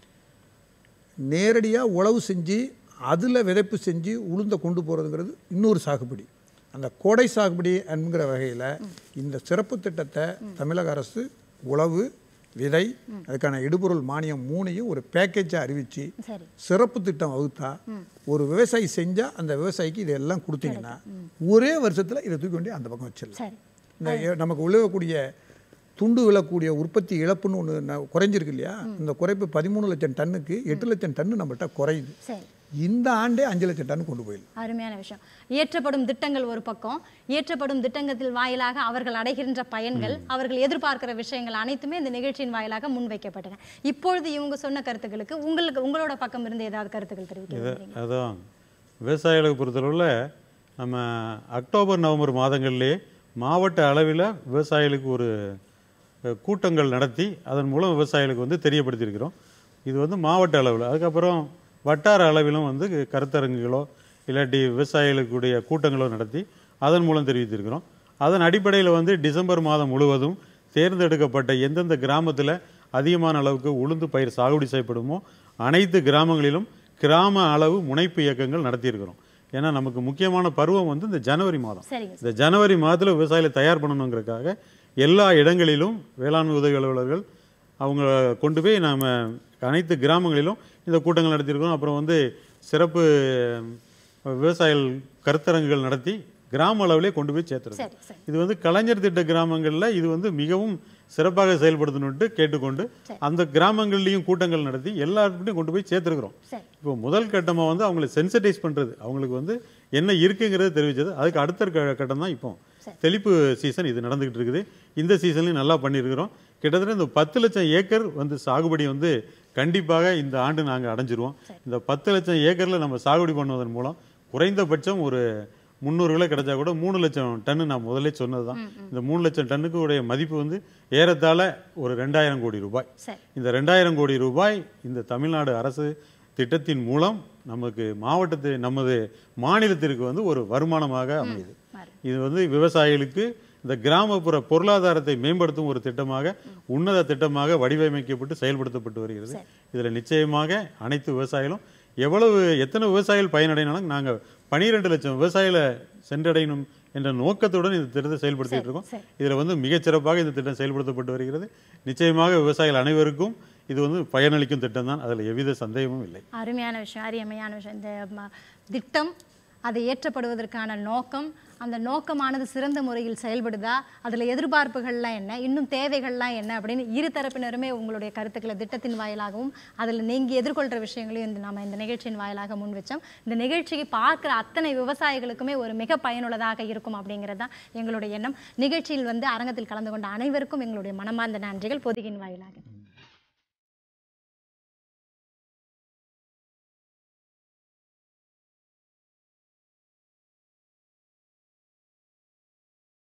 நேரடியாக உழவு செஞ்சு அதில் விதைப்பு செஞ்சு உளுந்த கொண்டு போகிறதுங்கிறது இன்னொரு சாகுபடி அந்த கோடை சாகுபடி என்கிற வகையில் இந்த சிறப்பு திட்டத்தை தமிழக அரசு உழவு விதை அதுக்கான இடுபொருள் மானியம் மூணையும் ஒரு பேக்கேஜாக அறிவித்து சரி சிறப்பு திட்டம் வகுத்தா ஒரு விவசாயி செஞ்சா அந்த விவசாயிக்கு இதெல்லாம் கொடுத்தீங்கன்னா ஒரே வருஷத்துல இதை தூக்கி கொண்டு அந்த பக்கம் வச்சிடலாம் சரி இந்த எ- நமக்கு உழவக்கூடிய துண்டு விழக்கூடிய உற்பத்தி இழப்புன்னு ஒன்று குறைஞ்சிருக்கு இல்லையா இந்த குறைப்பு பதிமூணு லட்சம் டன்னுக்கு எட்டு லட்சம் டன்னு நம்மகிட்ட குறையுது சரி இந்த ஆண்டே அஞ்சு லட்சம் டன் கொண்டு போயிடலாம் அருமையான விஷயம் இயற்றப்படும் திட்டங்கள் ஒரு பக்கம் இயற்றப்படும் திட்டங்கத்தில் வாயிலாக அவர்கள் அடைகின்ற பயன்கள் அவர்கள் எதிர்பார்க்கிற விஷயங்கள் அனைத்துமே இந்த நிகழ்ச்சியின் வாயிலாக முன்வைக்கப்பட்டன இப்பொழுது இவங்க சொன்ன கருத்துக்களுக்கு உங்களுக்கு உங்களோட பக்கம் இருந்து ஏதாவது கருத்துக்கள் தெரிவிக்க இது விரும்புறீங்களா? அதான் விவசாயிகளை பொறுத்தளவில் நம்ம அக்டோபர் நவம்பர் மாதங்கள்லேயே மாவட்ட அளவில் விவசாயிகளுக்கு ஒரு அஹ், கூட்டங்கள் நடத்தி அதன் மூலம் விவசாயிகளுக்கு வந்து தெரியப்படுத்தியிருக்கிறோம் இது வந்து மாவட்ட அளவில் அதுக்கப்புறம் வட்டார அளவிலும் வந்து கருத்தரங்குகளோ இல்லாட்டி விவசாயிகளுக்குடைய கூட்டங்களோ நடத்தி அதன் மூலம் தெரிவித்திருக்கிறோம் அதன் அடிப்படையில் வந்து டிசம்பர் மாதம் முழுவதும் தேர்ந்தெடுக்கப்பட்ட எந்தெந்த கிராமத்தில் அதிகமான அளவுக்கு உளுந்து பயிர் சாகுபடி செய்யப்படுமோ அனைத்து கிராமங்களிலும் கிராம அளவு முனைப்பு இயக்கங்கள் நடத்தியிருக்கிறோம் ஏன்னா நமக்கு முக்கியமான பருவம் வந்து இந்த ஜனவரி மாதம் சரிங்க இந்த ஜனவரி மாதத்தில் விவசாயிகளை தயார் பண்ணணுங்கிறதுக்காக எல்லா இடங்களிலும் வேளாண் உதவி அலுவலர்கள் அவங்க கொண்டு போய் நாம் அனைத்து கிராமங்களிலும் இந்த கூட்டங்கள் நடத்தியிருக்கிறோம் அப்புறம் வந்து சிறப்பு அஹ், விவசாயிகள் கருத்தரங்குகள் நடத்தி கிராம அளவிலே கொண்டு போய் சேர்த்துருக்கோம் சரி சரி இது வந்து கலைஞர் திட்ட கிராமங்களில் இது வந்து மிகவும் சிறப்பாக செயல்படுத்தணுன்ட்டு கேட்டுக்கொண்டு அந்த கிராமங்கள்லேயும் கூட்டங்கள் நடத்தி எல்லாருக்கிட்டையும் கொண்டு போய் சேர்த்துருக்குறோம் சரி இப்போ முதல் கட்டமாக வந்து அவங்களை சென்சிட்டைஸ் பண்ணுறது அவங்களுக்கு வந்து என்ன இருக்குங்கிறத தெரிவிச்சது அதுக்கு அடுத்த க- கட்டம் தான் இப்போ தெளிப்பு சீசன் இது நடந்துகிட்டு இருக்குது இந்த சீசன்லையும் நல்லா பண்ணியிருக்கிறோம் கிட்டத்தட்ட இந்த பத்து லட்சம் ஏக்கர் வந்து சாகுபடி வந்து கண்டிப்பாக இந்த ஆண்டு நாங்கள் அடைஞ்சிருவோம் இந்த பத்து லட்சம் ஏக்கரில் நம்ம சாகுபடி பண்ணுவதன் மூலம் குறைந்தபட்சம் ஒரு முந்நூறு கிலோ கிடைச்சா கூட மூணு லட்சம் டன்னு நான் முதல்ல சொன்னது தான் இந்த மூணு லட்சம் டன்னுக்கு உடைய மதிப்பு வந்து ஏறத்தாழ ஒரு ரெண்டாயிரம் கோடி ரூபாய் சரி இந்த ரெண்டாயிரம் கோடி ரூபாய் இந்த தமிழ்நாடு அரசு திட்டத்தின் மூலம் நமக்கு மாவட்டத்து நமது மாநிலத்திற்கு வந்து ஒரு வருமானமாக அமையுது இது வந்து விவசாயிகளுக்கு இந்த கிராமப்புற பொருளாதாரத்தை மேம்படுத்தும் ஒரு திட்டமாக உன்னத திட்டமாக வடிவமைக்கப்பட்டு செயல்படுத்தப்பட்டு வருகிறது இதில் நிச்சயமாக அனைத்து விவசாயிகளும் எவ்வளவு எத்தனை விவசாயிகள் பயனடைனாலும் நாங்கள் பனிரெண்டு லட்சம் விவசாயிகளை சென்றடையணும் என்ற நோக்கத்துடன் இந்த திட்டத்தை செயல்படுத்திட்டு இருக்கோம் சரி. இதில் வந்து மிகச்சிறப்பாக இந்த திட்டம் செயல்படுத்தப்பட்டு வருகிறது நிச்சயமாக விவசாயிகள் அனைவருக்கும் இது வந்து பயனளிக்கும் திட்டம் தான் அதில் எவ்வித சந்தேகமும் இல்லை அருமையான விஷயம் அருமையான விஷயம் இந்த ம- திட்டம் அது ஏற்றப்படுவதற்கான நோக்கம் அந்த நோக்கமானது சிறந்த முறையில் செயல்படுதா அதில் எதிர்பார்ப்புகள்லாம் என்ன இன்னும் தேவைகள்லாம் என்ன அப்படின்னு இரு தரப்பினருமே உங்களுடைய கருத்துக்களை திட்டத்தின் வாயிலாகவும் அதில் நீங்கள் எதிர்கொள்கிற விஷயங்களையும் இந்த நம்ம இந்த நிகழ்ச்சியின் வாயிலாக முன் வச்சோம் இந்த நிகழ்ச்சியை பார்க்குற அத்தனை விவசாயிகளுக்குமே ஒரு மிக பயனுள்ளதாக இருக்கும் அப்படிங்கிறது தான் எங்களுடைய எண்ணம் நிகழ்ச்சியில் வந்து அரங்கத்தில் கலந்து கொண்ட அனைவருக்கும் எங்களுடைய மனமார்ந்த நன்றிகள் பொதிகின் வாயிலாக